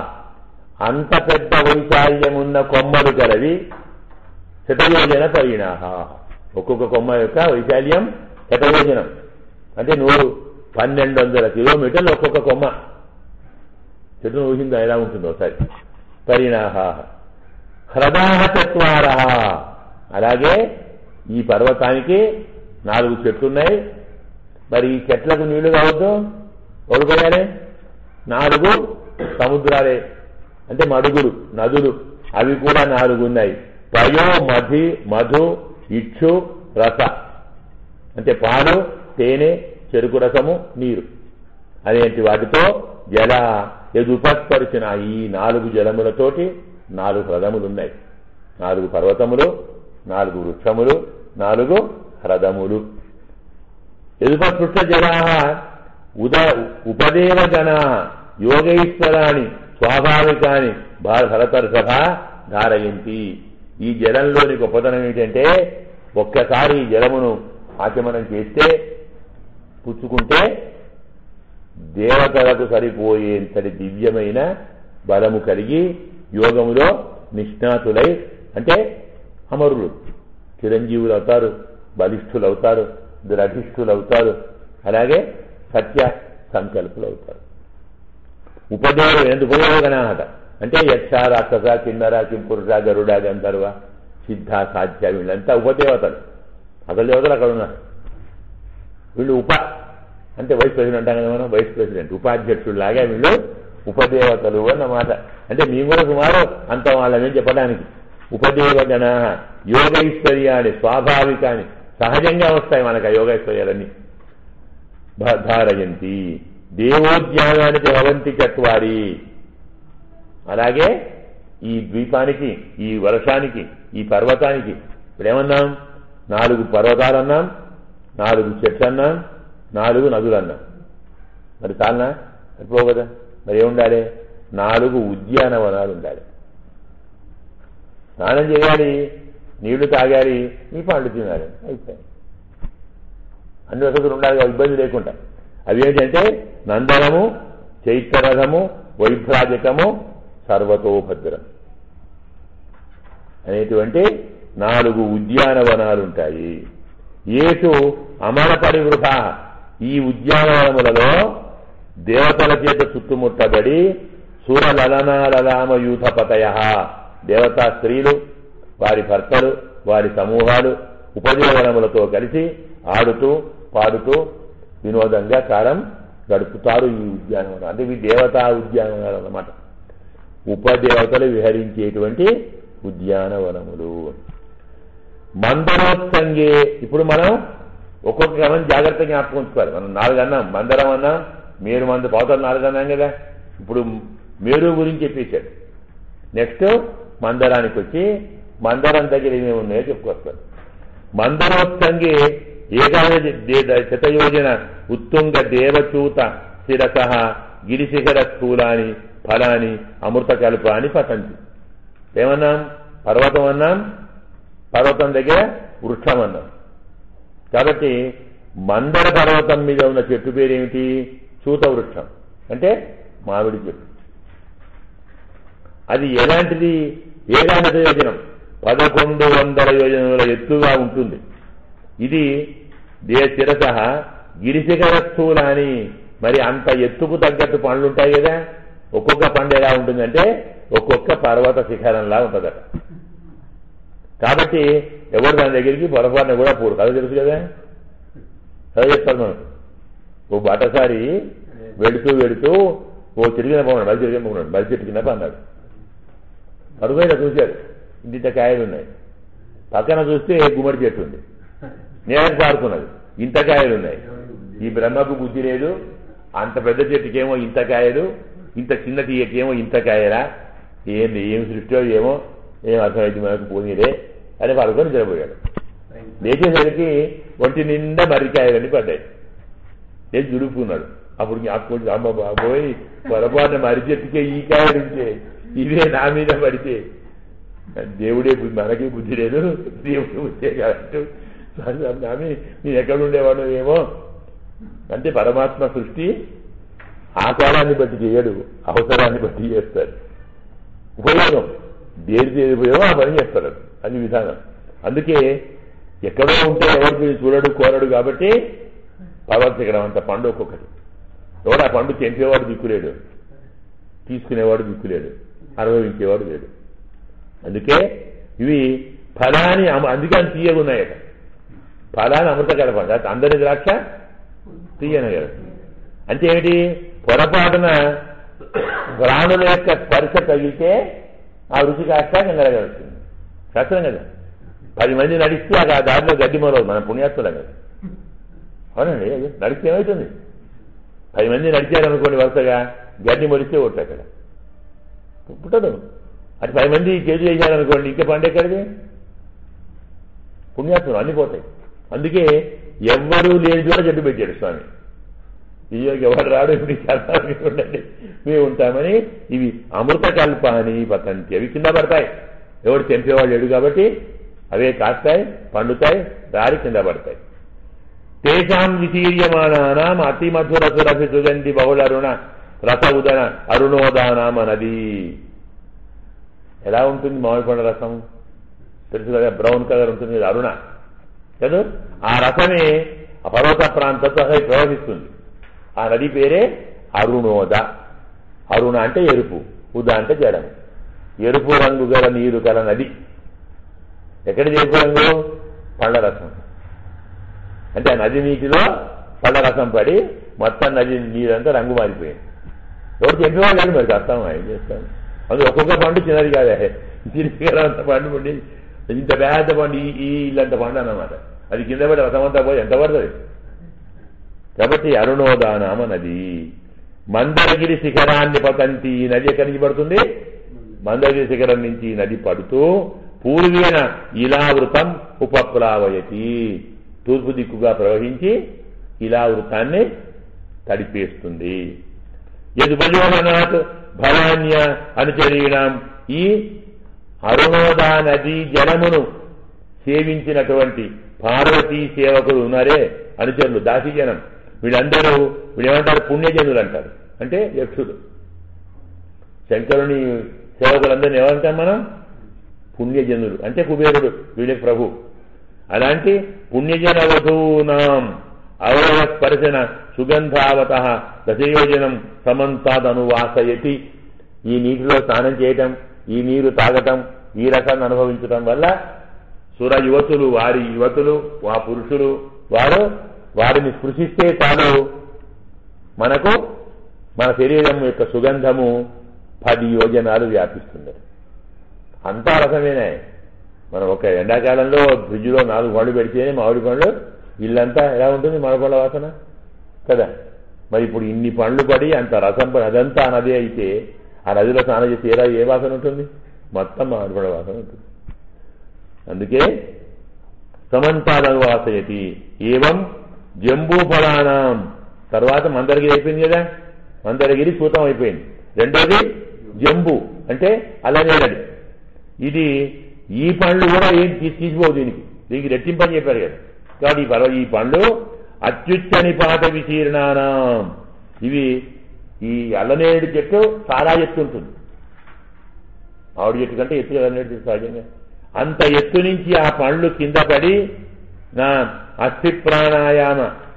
Speaker 2: అంత పెద్ద వైశాల్యమున్న కొమ్మలు గలవి శతయోజన పరిణాహ ఒక్కొక్క కొమ్మ యొక్క వైశాల్యం శతయోజనం అంటే నూరు పన్నెండు వందల కిలోమీటర్లు ఒక్కొక్క కొమ్మ చెట్టును ఊహిందా ఎలా ఉంటుందో ఒకసారి పరిణాహ హ్రదాహ చత్వార అలాగే ఈ పర్వతానికి నాలుగు చెట్లు ఉన్నాయి మరి ఈ చెట్లకు నీళ్లు కావద్దు ఓడిపోయాలి నాలుగు సముద్రాలే అంటే మడుగులు నదులు అవి కూడా నాలుగు ఉన్నాయి పయో మధి మధు ఇక్షు రస అంటే పాలు తేనె చెరుకు రసము నీరు అనేటి వాటితో జల ఎదుపస్పరిచిన ఈ నాలుగు జలములతోటి నాలుగు హ్రదములు ఉన్నాయి నాలుగు పర్వతములు నాలుగు వృక్షములు నాలుగు హ్రదములు ఎదుపస్పృష్ట జలా ఉద ఉపదేవ గణా యోగైశ్వరాన్ని స్వాభావికాన్ని భరతర్షభ ధారయంతి ఈ జలంలోని గొప్పతనం ఏంటంటే ఒక్కసారి ఈ జలమును ఆచమనం చేస్తే పుచ్చుకుంటే దేవతలకు సరిపోయేంతటి దివ్యమైన బలము కలిగి యోగములో నిష్ణాతులై అంటే అమరులు చిరంజీవులు అవుతారు బలిష్ఠులు అవుతారు దృఢిష్ఠులు అవుతారు అలాగే సత్య సంకల్పులు అవుతారు ఉపదేవ ఎందుకు ఉపయోగనాహత అంటే యక్ష రాక్షస కిన్నర కింపురుష గరుడ గంధర్వ సిద్ధ సాధ్య వీళ్ళంతా ఉపదేవతలు అసలు దేవతలు అక్కడ ఉన్నారు వీళ్ళు ఉప అంటే వైస్ ప్రెసిడెంట్ అంటాం కదా మనం వైస్ ప్రెసిడెంట్ ఉపాధ్యక్షుడు లాగా వీళ్ళు ఉపదేవతలు అన్నమాట అంటే మేము కూడా సుమారు అంత వాళ్ళని చెప్పడానికి ఉపదేవగణ యోగైశ్వర్యాన్ని స్వాభావికాన్ని సహజంగా వస్తాయి మనకు ఆ యోగైశ్వర్యాలన్నీ ధారయంతి దేవోద్యానానికి భవంతి చత్వారి అలాగే ఈ ద్వీపానికి ఈ వర్షానికి ఈ పర్వతానికి ఇప్పుడేమన్నాం నాలుగు పర్వతాలు అన్నాం నాలుగు చెట్లు అన్నాం నాలుగు నదులు అన్నాం మరి చాలనా సరిపోవు కదా మరి ఏముండాలి నాలుగు ఉద్యానవనాలు ఉండాలి స్నానం చేయాలి నీళ్లు తాగాలి ఈ పండ్లు తినాలి అయిపోయాయి అన్ని వసతులు ఉండాలి కదా, ఇబ్బంది లేకుండా అవి ఏంటంటే నందనము చైత్యరథము వైభ్రాజకము సర్వతోభద్రం అనేటువంటి నాలుగు ఉద్యానవనాలు ఉంటాయి ఏసు అమర పరివృత ఈ ఉద్యానవనములలో దేవతల చేత చుట్టుముట్టబడి సురలలనాలలామయూథ పతయ దేవతా స్త్రీలు వారి భర్తలు వారి సమూహాలు ఉపదేవనములతో కలిసి ఆడుతూ పాడుతూ వినోదంగా కాలం గడుపుతారు ఈ ఉద్యానవనం అంటే ఇవి దేవతా ఉద్యానవనాలు అన్నమాట ఉపదేవతలు విహరించేటువంటి ఉద్యానవనములు మందరోత్సంగే ఇప్పుడు మనం ఒక్కొక్క క్రమం జాగ్రత్తగా జ్ఞాపకం ఉంచుకోవాలి మనం నాలుగు అన్నాం మందరం అన్నాం మేరు మంద పోతలు నాలుగు అన్నాం కదా ఇప్పుడు మేరు గురించి చెప్పేశాడు నెక్స్ట్ మందరానికి వచ్చి మందరం దగ్గర ఏమేమి ఉన్నాయో చెప్పుకొస్తాడు మందరోత్సంగే ఏకాదశ దే- శతయోజన ఉత్తుంగ దేవచూత శిరస గిరిశిఖర స్థూలాని ఫలాని అమృత కల్పాని పతంతి ఏమన్నాం పర్వతం అన్నాం పర్వతం దగ్గర వృక్షం అన్నాం కాబట్టి మందర పర్వతం మీద ఉన్న చెట్టు పేరేమిటి చూత వృక్షం అంటే మామిడి చెట్టు అది ఎలాంటిది ఏకాదశ యోజనం పదకొండు వందల యోజనల ఎత్తుగా ఉంటుంది ఇది దే శిరస గిరిశిఖర స్థూలాని మరి అంత ఎత్తుకు తగ్గట్టు పండ్లు ఉంటాయి కదా ఒక్కొక్క పండు ఎలా ఉంటుందంటే ఒక్కొక్క పర్వత శిఖరంలా ఉంటుందట కాబట్టి ఎవరు దాని దగ్గరికి పొరపాటున కూడా పోరు కదా తెలుసు కదా కదా చెప్తారు మనం ఓ బాటసారి వెళుతూ వెళుతూ ఓ తిరిగిన పోన్నాడు బలి తిరిగిన పోన్నాడు బలి చెట్టు కింద అన్నాడు అడుగైనా చూశాడు ఇంత కాయలు ఉన్నాయి పక్కన చూస్తే గుమ్మడి చెట్టు ఉంది నేలకు పారుకున్నది ఇంత కాయలు ఉన్నాయి ఈ బ్రహ్మకు బుద్ధి లేదు అంత పెద్ద చెట్టుకేమో ఇంత కాయలు ఇంత చిన్న తీయకేమో ఇంత కాయరా ఏంది ఏం సృష్టి ఏమో ఏం అర్థమైంది మనకు పోనీరే అని పడుకొని నిద్రపోయాడు లేచేసరికి ఒంటి నిండా మర్రికాయలన్నీ పడ్డాయి లేచి దుడుపుకున్నాడు అప్పుడు జ్ఞాపకం అమ్మ బాబోయ్ పొరపాటున మర్రి చెట్టుకే ఈ కాయ నుంచే ఇదే నా మీద పడితే దేవుడే బుద్ధి మనకి బుద్ధి లేదు దేవుడు బుద్ధే కాబట్టి స్వామి నేను ఎక్కడ ఉండేవాడు ఏమో అంటే పరమాత్మ సృష్టి ఆకారాన్ని బట్టి చేయడు అవసరాన్ని బట్టి చేస్తాడు ఉపయోగం దేని దేని ఉపయోగం ఆ పని చేస్తాడు అది విధానం అందుకే ఎక్కడో ఉంటే ఎవరికి చూడడు కోరడు కాబట్టి ప్రవర్తికడం అంత పండు ఒక్కొక్కటి ఎవడు ఆ పండు తెంపేవాడు దిక్కులేడు తీసుకునేవాడు దిక్కులేడు అనుభవించేవాడు లేడు అందుకే ఇవి ఫలాన్ని అమ- అందుకే అని తీయగున్నాయట ఫలాన్ని అమృత కలపండి అది అందరి ద్రాక్ష తీయన కదా అంటే ఏమిటి పొరపాటున ప్రాణుల యొక్క స్పర్శ తగిలితే ఆ రుచి కాస్త నిలగలుగుతుంది శాస్త్రం కదా పది మంది నడిస్తే ఆ దారిలో గడ్డి మొలవు మన పుణ్యాత్తులం కదా అవునండి అదే నడిస్తే ఏమవుతుంది పది మంది నడిచారనుకోండి వరుసగా గడ్డి మొలిస్తే ఒట్టు అక్కడ పుట్టదు అటు పది మంది చేతులు చేశారనుకోండి ఇంకా పండెక్కడిది పుణ్యాత్మలు అన్ని పోతాయి అందుకే ఎవ్వరూ లేని చోట చెట్టు పెట్టాడు స్వామి ఇయ్యోకి ఎవరు రాడు ఇప్పుడు చాలా ఉండండి మేము ఉంటామని ఇవి అమృత కల్పాని పతంతి అవి కింద పడతాయి ఎవడు తెంపేవాడు లేడు కాబట్టి అవే కాస్తాయి పండుతాయి దారి కింద పడతాయి తేషాం వితీర్యమానానాం అతి మధుర సురభి సుగంధి బహుళరుణ రస ఉదన అరుణోదానాం అనది ఎలా ఉంటుంది మామిడి పండు రసం తెలుసు కదా బ్రౌన్ కలర్ ఉంటుంది ఇది అరుణ కదా ఆ రసమే ఆ పర్వత ప్రాంతంతో అది ప్రవహిస్తుంది ఆ నది పేరే అరుణోద అరుణ అంటే ఎరుపు ఉద అంటే జడం ఎరుపు రంగు గల నీరు గల నది ఎక్కడ ఎరుపు రంగు పళ్ళ రసం అంటే ఆ నది నీటిలో పళ్ళ రసం పడి మొత్తం నది నీరంతా రంగు మారిపోయింది ఎవరు చెప్పేవాళ్ళు లేదు మరి కష్టం ఏం చేస్తాం అది ఒక్కొక్క పండు చిన్నది కాదే అంత పండు పండి ఇంత పెద్ద పండు ఈ ఈ ఇల్లంత పండు అన్నమాట అది కింద పడి రసం అంతా పోయి ఎంత పడుతుంది కాబట్టి అరుణోదానామ నది మందరగిరి శిఖరాన్ని పతంతి ఈ నది ఎక్కడి నుంచి పడుతుంది మందరగిరి శిఖరం నుంచి ఈ నది పడుతూ పూర్వేన ఇలావృతం ఉపప్లావయతి తూర్పు దిక్కుగా ప్రవహించి ఇలావృతాన్ని తడిపేస్తుంది యదుపయోగనాథ్ భవాన్య అనుచరీణం ఈ అరుణోదా నది జలమును సేవించినటువంటి పార్వతీ సేవకులు ఉన్నారే అనుచరులు దాసీజనం వీళ్ళందరూ వీళ్ళేమంటారు పుణ్యజనులు అంటారు అంటే యక్షులు శంకరుని సేవకులందరినీ ఏమంటాం మనం పుణ్యజనులు అంటే కుబేరుడు వీళ్ళకి ప్రభు అలాంటి పుణ్యజన వధూనాం అవయవ స్పర్శన సుగంధావత దశయోజనం సమంతాదనువాసయతి ఈ నీటిలో స్నానం చేయటం ఈ నీరు తాగటం ఈ రసాన్ని అనుభవించటం వల్ల సుర యువతులు వారి యువతులు ఆ పురుషులు వారు వారిని స్పృశిస్తే చాలు మనకు మన శరీరం యొక్క సుగంధము పది యోజనాలు వ్యాపిస్తుంది అంతా రసమేనే మనం ఒక ఎండాకాలంలో ఫ్రిడ్జ్లో నాలుగు పండ్లు పెడితేనే మామిడి పండ్లు ఇల్లంతా ఎలా ఉంటుంది మామిడి పండ్ల వాసన కదా మరి ఇప్పుడు ఇన్ని పండ్లు పడి అంత రసం పడి అదంతా నది అయితే ఆ నదిలో స్నానం చేసి ఏ రా- ఏ వాసన ఉంటుంది మొత్తం మామిడి పండ్ల వాసన ఉంటుంది అందుకే సమంతాదనువాసయతి ఏవం జంబూ ఫలానాం తర్వాత మందరగిరి అయిపోయింది కదా మందరగిరి సూతం అయిపోయింది రెండోది జంబు అంటే అల్లనేలడి ఇది ఈ పండ్లు కూడా ఏం తీ- తీసిపోవు దీనికి దీనికి రెట్టింపని చెప్పారు కదా కాబట్టి ఈ పర్వ ఈ పండ్లు అత్యుచ్చని పాత విశీర్ణానం ఇవి ఈ అల్లనేడు చెట్టు చాలా ఎత్తు ఉంటుంది ఆవిడ చెట్టు కంటే ఎత్తు అల్లనేడు చెట్టు సహజంగా అంత ఎత్తు నుంచి ఆ పండ్లు కింద పడి నా అస్థి ప్రాణాయామ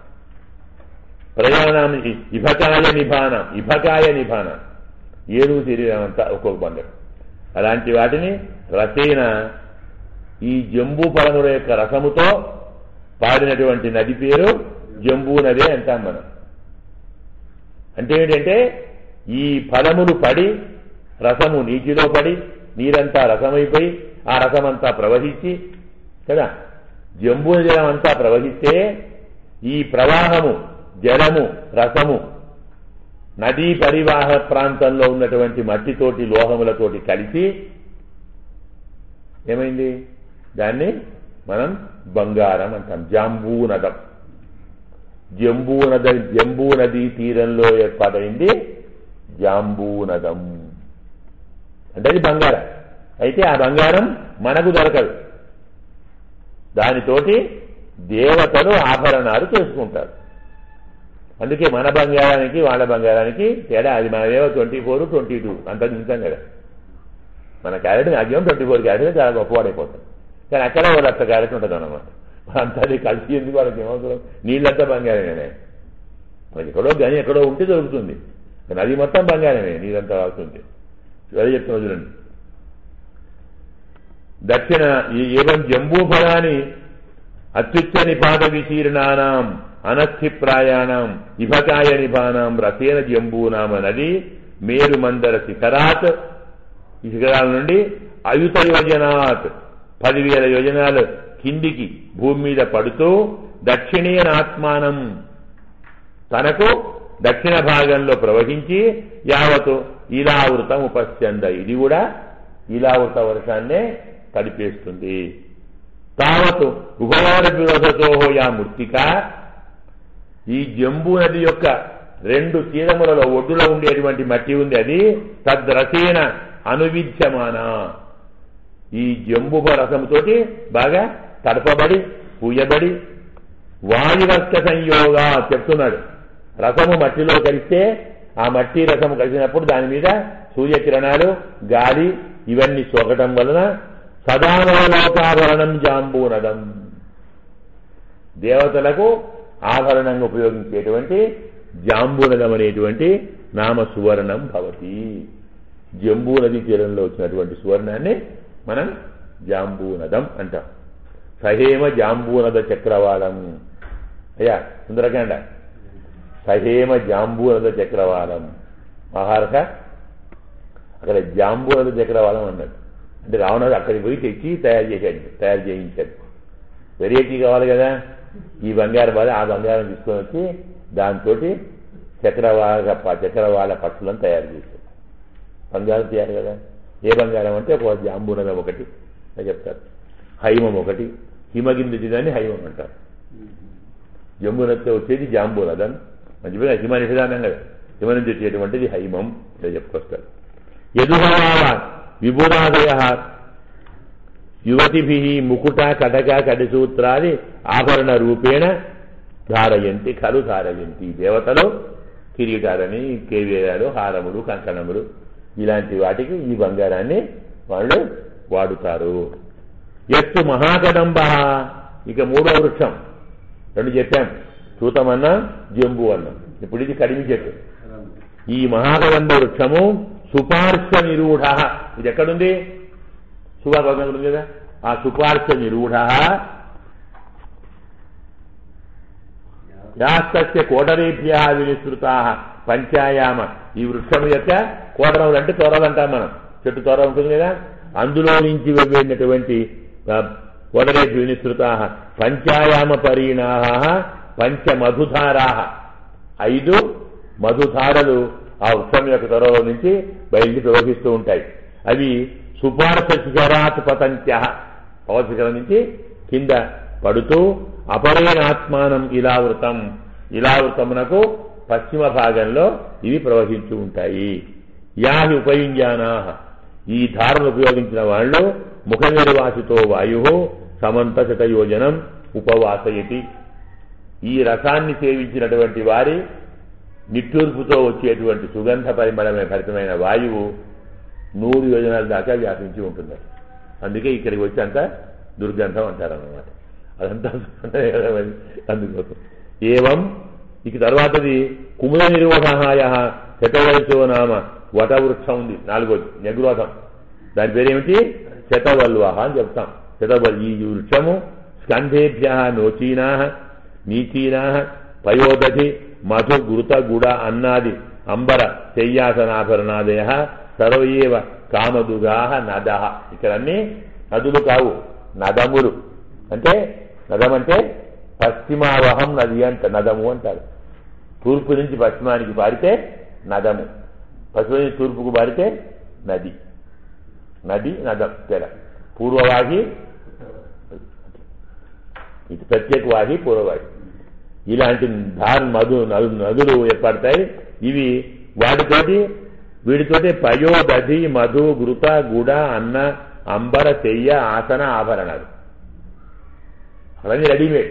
Speaker 2: ప్రయాణం ఇభకాయ నిభాన ఇభకాయ నిభాన ఏడు శరీరం అంతా ఒక్కొక్క పండు అలాంటి వాటిని రసేన ఈ జంబూ పరముల యొక్క రసముతో పాడినటువంటి నది పేరు జంబూ నదే అంటాం మనం అంటే ఏంటంటే ఈ ఫలములు పడి రసము నీటిలో పడి నీరంతా రసమైపోయి ఆ రసమంతా ప్రవహించి కదా జంబూ జలం అంతా ప్రవహిస్తే ఈ ప్రవాహము జలము రసము నదీ పరివాహ ప్రాంతంలో ఉన్నటువంటి మట్టితోటి లోహములతోటి కలిసి ఏమైంది దాన్ని మనం బంగారం అంటాం జాంబూ నదం జంబూ నద జంబూ నదీ తీరంలో ఏర్పాటైంది జాంబూ నదం అంటే అది బంగారం అయితే ఆ బంగారం మనకు దొరకదు దానితోటి దేవతలు ఆభరణాలు చేసుకుంటారు అందుకే మన బంగారానికి వాళ్ళ బంగారానికి తేడా అది మనమేమో ట్వంటీ ఫోర్ ట్వంటీ టూ అంత నిమిషం కదా మన క్యారెట్ నాకేమో ట్వంటీ ఫోర్ క్యారెట్ చాలా గొప్పవాడైపోతాం కానీ అక్కడ ఒక లక్ష క్యారెట్ ఉంటుంది అన్నమాట అంతా అది కలిసి ఎందుకు వాళ్ళకి ఏమవుతుంది నీళ్ళంతా బంగారమేనే మనకి ఎక్కడో గని ఎక్కడో ఉంటే దొరుకుతుంది కానీ అది మొత్తం బంగారమే నీళ్ళంతా రాస్తుంది అదే చెప్తున్నా చూడండి దక్షిణ ఈ- ఏవం జంబూఫలాన్ని అత్యుచ్చ నిపాత విశీర్ణానాం అనస్థిప్రాయాణం ఇభకాయ నిపానాం రసేన జంబూనామ నది మేరు మందర శిఖరాత్ ఈ శిఖరాల నుండి అయుత యోజనాత్ పదివేల యోజనాలు కిందికి భూమి మీద పడుతూ దక్షిణీయనాత్మానం తనకు దక్షిణ భాగంలో ప్రవహించి యావతు ఇలావృతం ఉపస్యంద ఇది కూడా ఇలావృత వర్షాన్నే తడిపేస్తుంది తావతు ఉభయారపి వసతో యా మృతిక ఈ జంబూ నది యొక్క రెండు తీరములలో ఒడ్డులో ఉండేటువంటి మట్టి ఉంది అది తద్రసేన అనువిద్యమాన ఈ జంబుభ రసముతోటి బాగా తడపబడి పూయబడి వాయువర్ష సంయోగా చెప్తున్నాడు రసము మట్టిలో కలిస్తే ఆ మట్టి రసము కలిసినప్పుడు దాని మీద సూర్యకిరణాలు గాలి ఇవన్నీ సోకటం వలన సదానవలోకాభరణం జాంబూనదం దేవతలకు ఆభరణంగా ఉపయోగించేటువంటి జాంబూనదం అనేటువంటి నామ సువర్ణం భవతి జంబూ నది తీరంలో వచ్చినటువంటి సువర్ణాన్ని మనం జాంబూనదం అంటాం సహేమ జాంబూనద చక్రవాళం అయ్యా సుందరకాండ సహేమ జాంబూనద చక్రవాళం మహారథ అక్కడ జాంబూనద చక్రవాళం అన్నాడు అంటే రావణుడు అక్కడికి పోయి తెచ్చి తయారు చేశాడు తయారు చేయించాడు వెరైటీ కావాలి కదా ఈ బంగారం బాధ ఆ బంగారం తీసుకొని వచ్చి దాంతో చక్రవాళ చక్రవాళ పట్టులను తయారు చేశాడు బంగారం తయారు కదా ఏ బంగారం అంటే ఒక జాంబూనదం ఒకటి అని చెప్తారు హైమం ఒకటి హిమగింది దాన్ని హైమం అంటారు జంబునతో వచ్చేది జాంబూనదం మంచి పేరు హిమ నిషేధానం కదా హిమ నుంచి వచ్చేటువంటిది హైమం ఇలా చెప్పుకొస్తారు యదుభావ విభురాదయ యువతిభి ముకుట కటక కటిసూత్రాది ఆభరణ రూపేణ ధారయంతి ఖలు ధారయంతి దేవతలు కిరీటాలని కేవేయాలు హారములు కంకణములు ఇలాంటి వాటికి ఈ బంగారాన్ని వాళ్ళు వాడుతారు ఎత్తు మహాకదంబ ఇక మూడో వృక్షం రెండు చెప్పాం చూతమన్నా జంబు అన్నాం ఇప్పుడు ఇది కడిమి చెట్టు ఈ మహాకదంబ వృక్షము సుపార్శ్వ నిరూఢ ఇది ఎక్కడుంది సుభాగం ఉంది కదా ఆ సుపార్శ్వ నిరూఢ యాస్తస్య కోటరేభ్య వినిసృత పంచాయామ ఈ వృక్షము యొక్క కోటరములు అంటే తొరలు అంటాం మనం చెట్టు తొర ఉంటుంది కదా అందులో నుంచి వెళ్ళినటువంటి కోటరేభ్య వినిసృత పంచాయామ పరీణా పంచ మధుధారా ఐదు మధుధారలు ఆ వృక్షం యొక్క త్వరలో నుంచి బయలుకి ప్రవహిస్తూ ఉంటాయి అవి సుపార్శ శిఖరాత్ పతంత్య పవర్ శిఖరం నుంచి కింద పడుతూ అపరేణాత్మానం ఇలావృతం ఇలావృతమునకు పశ్చిమ భాగంలో ఇవి ప్రవహించు ఉంటాయి యాహి ఉపయుంజానా ఈ ధారను ఉపయోగించిన వాళ్ళు ముఖ నిర్వాసితో వాయు సమంత శతయోజనం ఉపవాసయతి ఈ రసాన్ని సేవించినటువంటి వారి నిట్టూర్పుతో వచ్చేటువంటి సుగంధ పరిమళమే భరితమైన వాయువు నూరు యోజనాల దాకా వ్యాపించి ఉంటుంది అందుకే ఇక్కడికి వచ్చేంత దుర్గంధం అంటారన్నమాట అదంతా సుగంధమే కదా మరి అందుకోసం ఏవం ఇక తర్వాతది కుముద నిర్వహాయ శతవయసో నామ వటవృక్షం ఉంది నాలుగోది నెగ్రోధం దాని పేరేమిటి శతవల్వహ అని చెప్తాం శతవల్ ఈ వృక్షము స్కంధేభ్య నోచీనా నీచీనా పయోదధి మధు గురుత గుడ అన్నాది అంబర శయ్యాసనాభరణాదయ సర్వయేవ కామదుగా నద ఇక్కడన్నీ నదులు కావు నదములు అంటే నదం అంటే పశ్చిమావహం నది అంట నదము అంటారు తూర్పు నుంచి పశ్చిమానికి పారితే నదము పశ్చిమ నుంచి తూర్పుకు పారితే నది నది నదం తేడా పూర్వవాహి ఇది ప్రత్యేక వాహి పూర్వవాహి ఇలాంటి దారు మధు నదు- నదులు ఏర్పడతాయి ఇవి వాటితోటి వీటితోటి పయో దధి మధు గృత గుడ అన్న అంబర చెయ్య ఆసన ఆభరణాలు అవన్నీ రెడీమేడ్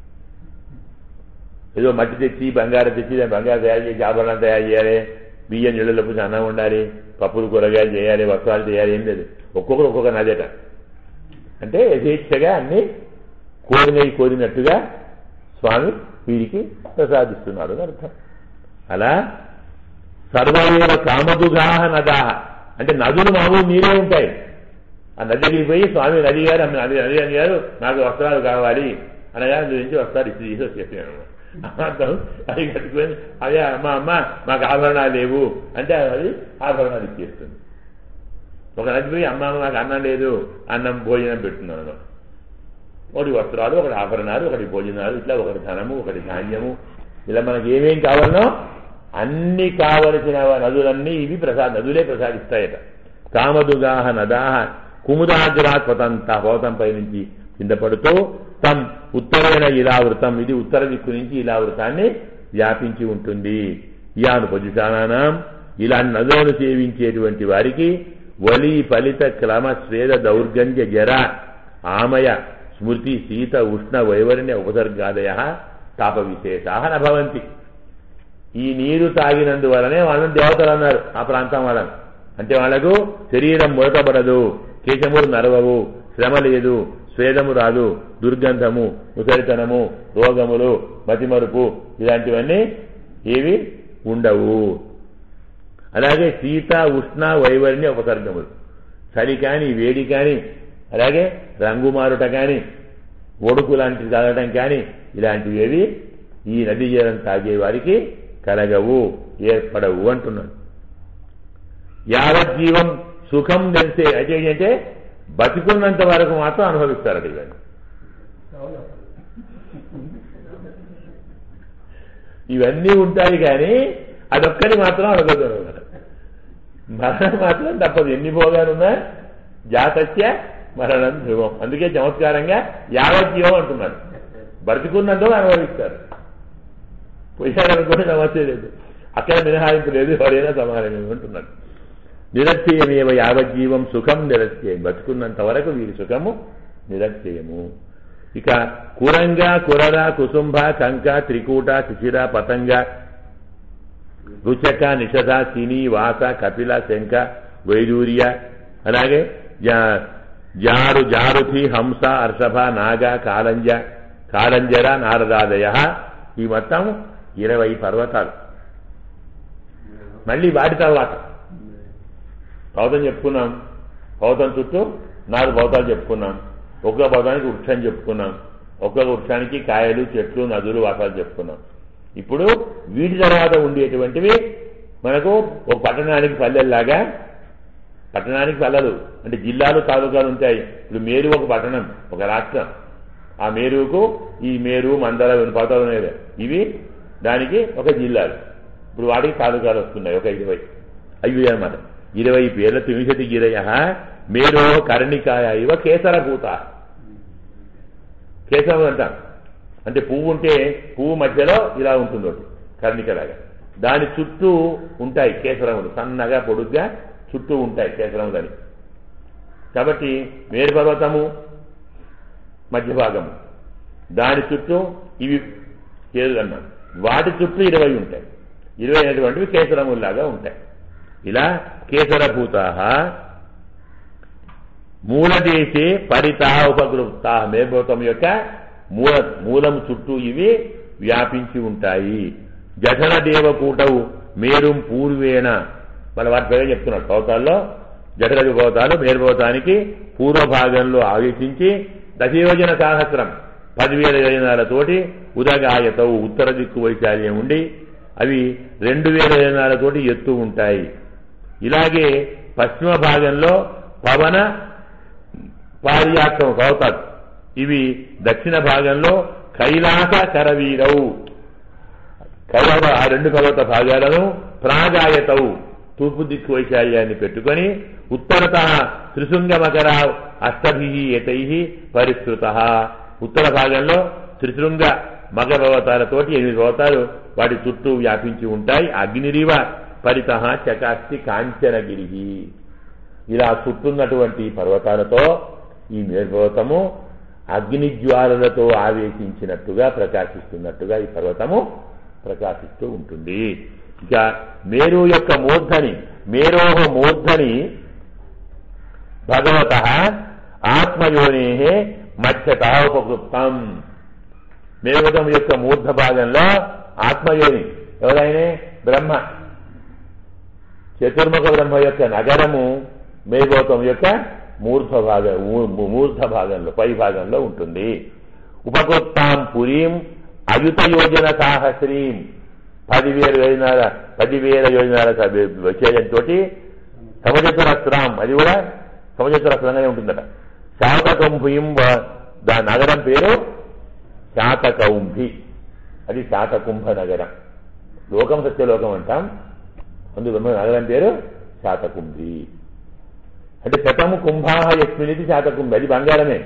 Speaker 2: ఏదో మట్టి తెచ్చి బంగారం తెచ్చి దాన్ని బంగారం తయారు చేసి ఆభరణాలు తయారు చేయాలి బియ్యం నీళ్ళలో పోసి అన్నం ఉండాలి పప్పులు కూరగాయలు చేయాలి వస్త్రాలు చేయాలి ఏం లేదు ఒక్కొక్కరు ఒక్కొక్క నదేట అంటే యథేచ్ఛగా అన్ని కోరినవి కోరినట్టుగా స్వామి వీరికి ప్రసాదిస్తున్నాడు అని అర్థం అలా సర్వైవ కామదుగాహ నదాహ అంటే నదులు మామూలు నీరే ఉంటాయి ఆ నది దగ్గరికి పోయి స్వామి నది గారు అమ్మ నది నది అని గారు నాకు వస్త్రాలు కావాలి అనగా అందులో నుంచి వస్త్రాలు ఇచ్చి తీసి వచ్చేసాను అర్థం అది కట్టుకొని అదే అమ్మ అమ్మ మాకు ఆభరణాలు లేవు అంటే అది ఆభరణాలు ఇచ్చేస్తుంది ఒక నది పోయి అమ్మ అమ్మ నాకు అన్నం లేదు అన్నం భోజనం పెట్టున్నాను ఒకటి వస్త్రాలు ఒకటి ఆభరణాలు ఒకటి భోజనాలు ఇట్లా ఒకటి ధనము ఒకటి ధాన్యము ఇలా మనకి ఏమేం కావాలనో అన్ని కావలసిన నదులన్నీ ఇవి ప్రసాద నదులే ప్రసాదిస్తాయట కామదుగాహ నదాహ కుముదాగ్రాత్వతంత పోతంపై నుంచి కింద పడుతూ తం ఉత్తరైన ఇలావృతం ఇది ఉత్తర దిక్కు నుంచి ఇలావృతాన్ని వ్యాపించి ఉంటుంది ఇయాను పజుషానాం ఇలాంటి నదులను సేవించేటువంటి వారికి వలి ఫలిత క్రమ స్వేద దౌర్గంధ్య జర ఆమయ స్మృతి శీత ఉష్ణ వైవరణ్య ఉపసర్గాదయ తాప విశేషా నభవంతి ఈ నీరు తాగినందువలనే వాళ్ళని దేవతలు అన్నారు ఆ ప్రాంతం వాళ్ళని అంటే వాళ్లకు శరీరం ముడతబడదు కేశములు నరవవు శ్రమ లేదు స్వేదము రాదు దుర్గంధము ముసలితనము రోగములు మతిమరుపు ఇలాంటివన్నీ ఏవి ఉండవు అలాగే శీత ఉష్ణ వైవర్ణ్య ఉపసర్గములు చలి కానీ వేడి కానీ అలాగే రంగు మారుట కానీ ఒడుకు లాంటివి తాగటం కానీ ఇలాంటివి ఏవి ఈ నది జలం తాగే వారికి కలగవు ఏర్పడవు అంటున్నాడు యావజ్జీవం సుఖం తెలిసే అయితే ఏంటంటే బతికున్నంత వరకు మాత్రం అనుభవిస్తారట ఇవన్నీ ఇవన్నీ ఉంటాయి కానీ అదొక్కటి మాత్రం అడగదు అనమాట మరణం మాత్రం తప్పదు ఎన్ని భోగాలున్నా జాతస్య మరణం ధ్రువం అందుకే చమత్కారంగా యావజ్జీవం అంటున్నాడు బ్రతికున్నంత అనుభవిస్తారు పోయారనుకోండి సమస్య లేదు అక్కడ మినహాయింపు లేదు ఎవరైనా సమానమే అంటున్నాడు నిరక్షయమేవ యావజ్జీవం సుఖం నిరక్షయం బతుకున్నంత వరకు వీరి సుఖము నిరక్షయము ఇక కురంగ కురర కుసుంభ కంక త్రికూట శిశిర పతంగ రుచక నిషధ సిని వాస కపిల శంఖ వైడూర్య అలాగే జా- జారు జారుథి హంస అర్షభ నాగ కాలంజ కాలంజర నారదాదయ ఈ మొత్తం ఇరవై పర్వతాలు మళ్ళీ వాటి తర్వాత పౌతం చెప్పుకున్నాం పౌతం చుట్టూ నాలుగు పౌతాలు చెప్పుకున్నాం ఒక్కొక్క పౌతానికి వృక్షం చెప్పుకున్నాం ఒక్కొక్క వృక్షానికి కాయలు చెట్లు నదులు వాసాలు చెప్పుకున్నాం ఇప్పుడు వీటి తర్వాత ఉండేటువంటివి మనకు ఒక పట్టణానికి పల్లెల్లాగా పట్టణానికి పల్లెలు అంటే జిల్లాలు తాలూకాలు ఉంటాయి ఇప్పుడు మేరు ఒక పట్టణం ఒక రాష్ట్రం ఆ మేరుకు ఈ మేరు మందల పర్వతాలు ఉన్నాయి ఇవి దానికి ఒక జిల్లాలు ఇప్పుడు వాటికి తాలూకాలు వస్తున్నాయి ఒక ఇరవై అవి అనమాట ఇరవై పేర్ల త్రివిశతి గిరయ మేరో కర్ణికాయ ఇవ కేసరభూత కేసరం అంటాం అంటే పువ్వు ఉంటే పువ్వు మధ్యలో ఇలా ఉంటుంది ఒకటి కర్ణికలాగా దాని చుట్టూ ఉంటాయి కేసరములు సన్నగా పొడుగ్గా చుట్టూ ఉంటాయి కేసరములని కాబట్టి మేరు పర్వతము మధ్య భాగము దాని చుట్టూ ఇవి కేదులు అన్నాం వాటి చుట్టూ ఇరవై ఉంటాయి ఇరవై అయినటువంటివి కేసరముల్లాగా ఉంటాయి ఇలా కేసరభూతా మూలదేశే పరితా ఉపకృప్తా మేఘోతం యొక్క మూల మూలం చుట్టూ ఇవి వ్యాపించి ఉంటాయి జఠర దేవకూటవు మేరుం పూర్వేణ మన వాటి పేరు చెప్తున్నాడు పర్వతాల్లో జఠర పర్వతాలు మేరు పర్వతానికి పూర్వ భాగంలో ఆవేశించి దశయోజన సహస్రం పదివేల యోజనాలతోటి ఉదగాయతవు ఉత్తర దిక్కు వైశాల్యం ఉండి అవి రెండు వేల యోజనాలతోటి ఎత్తు ఉంటాయి ఇలాగే పశ్చిమ భాగంలో పవన పారియాత్రం పర్వతాలు ఇవి దక్షిణ భాగంలో కైలాస కరవీరవు కైలాస ఆ రెండు పర్వత భాగాలను ప్రాగాయతవు తూర్పు దిక్కు వైశాల్యాన్ని పెట్టుకొని ఉత్తరత త్రిశృంగ మకర అష్టభి ఏతై పరిష్కృత ఉత్తర భాగంలో త్రిశృంగ మగ పర్వతాలతోటి ఎనిమిది పర్వతాలు వాటి చుట్టూ వ్యాపించి ఉంటాయి అగ్నిరివ పరిత చకాస్తి కాంచనగిరి ఇలా చుట్టున్నటువంటి పర్వతాలతో ఈ మేరుపర్వతము అగ్నిజ్వాలలతో ఆవేశించినట్టుగా ప్రకాశిస్తున్నట్టుగా ఈ పర్వతము ప్రకాశిస్తూ ఉంటుంది ఇక మేరు యొక్క మూర్ధని మేరోహ మూర్ధని భగవత ఆత్మయోనే మధ్యత ఉపకృప్తం మేరుపర్వతం యొక్క మూర్ధ భాగంలో ఆత్మయోని ఎవరైనా బ్రహ్మ చతుర్ముఖ బ్రహ్మ యొక్క నగరము మేఘోతం యొక్క మూర్ధ భాగ మూ- మూర్ధ భాగంలో పై భాగంలో ఉంటుంది ఉపకృత్తాం పురీం అయుత యోజన సాహస్రీం పదివేల యోజనాల పదివేల యోజనాల విషయంతో సమజతురస్త్రాం అది కూడా సమజతురస్త్రంగానే ఉంటుందట శాతకంభుయం దా నగరం పేరు శాతకౌంభి అది శాతకుంభ నగరం లోకం సత్యలోకం అంటాం అందు బ్రహ్మ నగరం పేరు శాతకుంభి అంటే శతము కుంభాహ యస్మినిది శాతకుంభి అది బంగారమే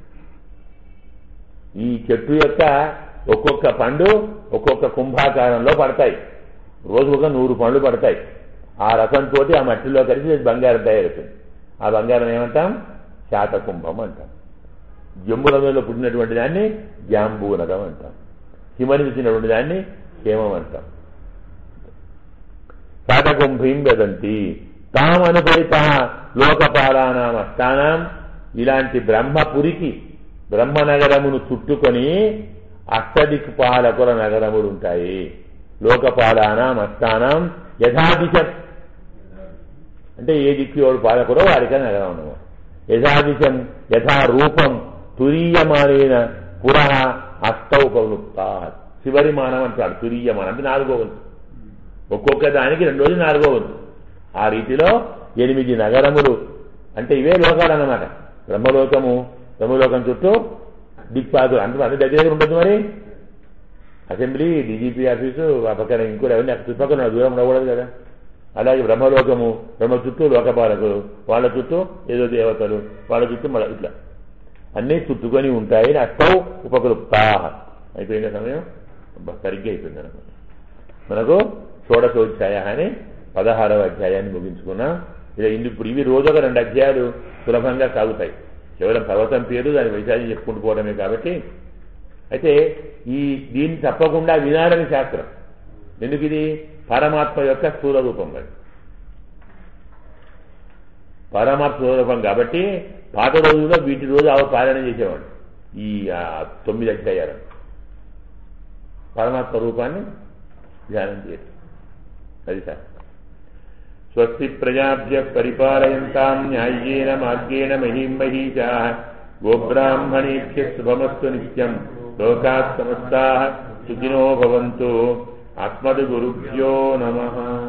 Speaker 2: ఈ చెట్టు యొక్క ఒక్కొక్క పండు ఒక్కొక్క కుంభాకారంలో పడతాయి రోజు ఒక నూరు పండ్లు పడతాయి ఆ రసంతో ఆ మట్టిలో కలిసి అది బంగారం తయారవుతుంది ఆ బంగారం ఏమంటాం శాతకుంభం అంటాం జంబురంగంలో పుట్టినటువంటి దాన్ని జాంబూనగం అంటాం హిమనించినటువంటి దాన్ని హేమం అంటాం శాతకుంభీం వదంతి తామనుపరిత లోకపాలానాం అస్థానం ఇలాంటి బ్రహ్మపురికి బ్రహ్మనగరమును చుట్టుకొని అష్టదిక్పాలకుల నగరములు ఉంటాయి లోకపాలానాం అస్థానం యథాదిశం అంటే ఏ దిక్కు ఎవడు పాలకుడో వాడికి ఆ నగరం అన్నమాట యథాదిశం యథారూపం తురీయమానైన పురః అష్టౌపవృత్త చివరి మానం అంటాడు తురీయమానం అంటే నాలుగో వంతు ఒక్కొక్క దానికి రెండు రోజులు నాలుగో వంతు ఆ రీతిలో ఎనిమిది నగరములు అంటే ఇవే లోకాలు అన్నమాట బ్రహ్మలోకము బ్రహ్మలోకం చుట్టూ దిక్పాదులు అంటే అన్ని దగ్గర దగ్గర ఉంటుంది మరి అసెంబ్లీ డీజీపీ ఆఫీసు ఆ పక్కన ఇంకోటి అవన్నీ అక్కడ చుట్టుపక్కల ఉన్న దూరం ఉండకూడదు కదా అలాగే బ్రహ్మలోకము బ్రహ్మ చుట్టూ లోకపాలకులు వాళ్ళ చుట్టూ ఏదో దేవతలు వాళ్ళ చుట్టూ మళ్ళీ ఇట్లా అన్నీ చుట్టుకొని ఉంటాయి అష్టౌ ఉపకృప్తా అయిపోయిన సమయం అబ్బా, సరిగ్గా అయిపోయింది అనమాట మనకు షోడశోధ్యాయ అని పదహారవ అధ్యాయాన్ని ముగించుకున్నాం ఇలా ఇందు ఇప్పుడు ఇవి రోజు ఒక రెండు అధ్యాయాలు సులభంగా సాగుతాయి కేవలం పర్వతం పేరు దాని వైశాల్యం చెప్పుకుంటూ పోవడమే కాబట్టి అయితే ఈ దీన్ని తప్పకుండా వినాలని శాస్త్రం ఎందుకు ఇది పరమాత్మ యొక్క స్థూల రూపం అది పరమాత్మ స్థూల రూపం కాబట్టి పాత రోజుల్లో వీటి రోజు ఆవు పాలన చేసేవాడు ఈ ఆ, తొమ్మిది అధ్యాయాలు పరమాత్మ రూపాన్ని ధ్యానం చేయరు అది సార్ స్వస్తి ప్రజాభ్య పరిపాలయంతాం న్యాయ్యేన మార్గేణ మహీం మహీషా గోబ్రాహ్మణేభ్య శుభమస్తు నిత్యం లోకాత్ సమస్తా సుఖినో భవంతు అస్మద్గురుభ్యో నమః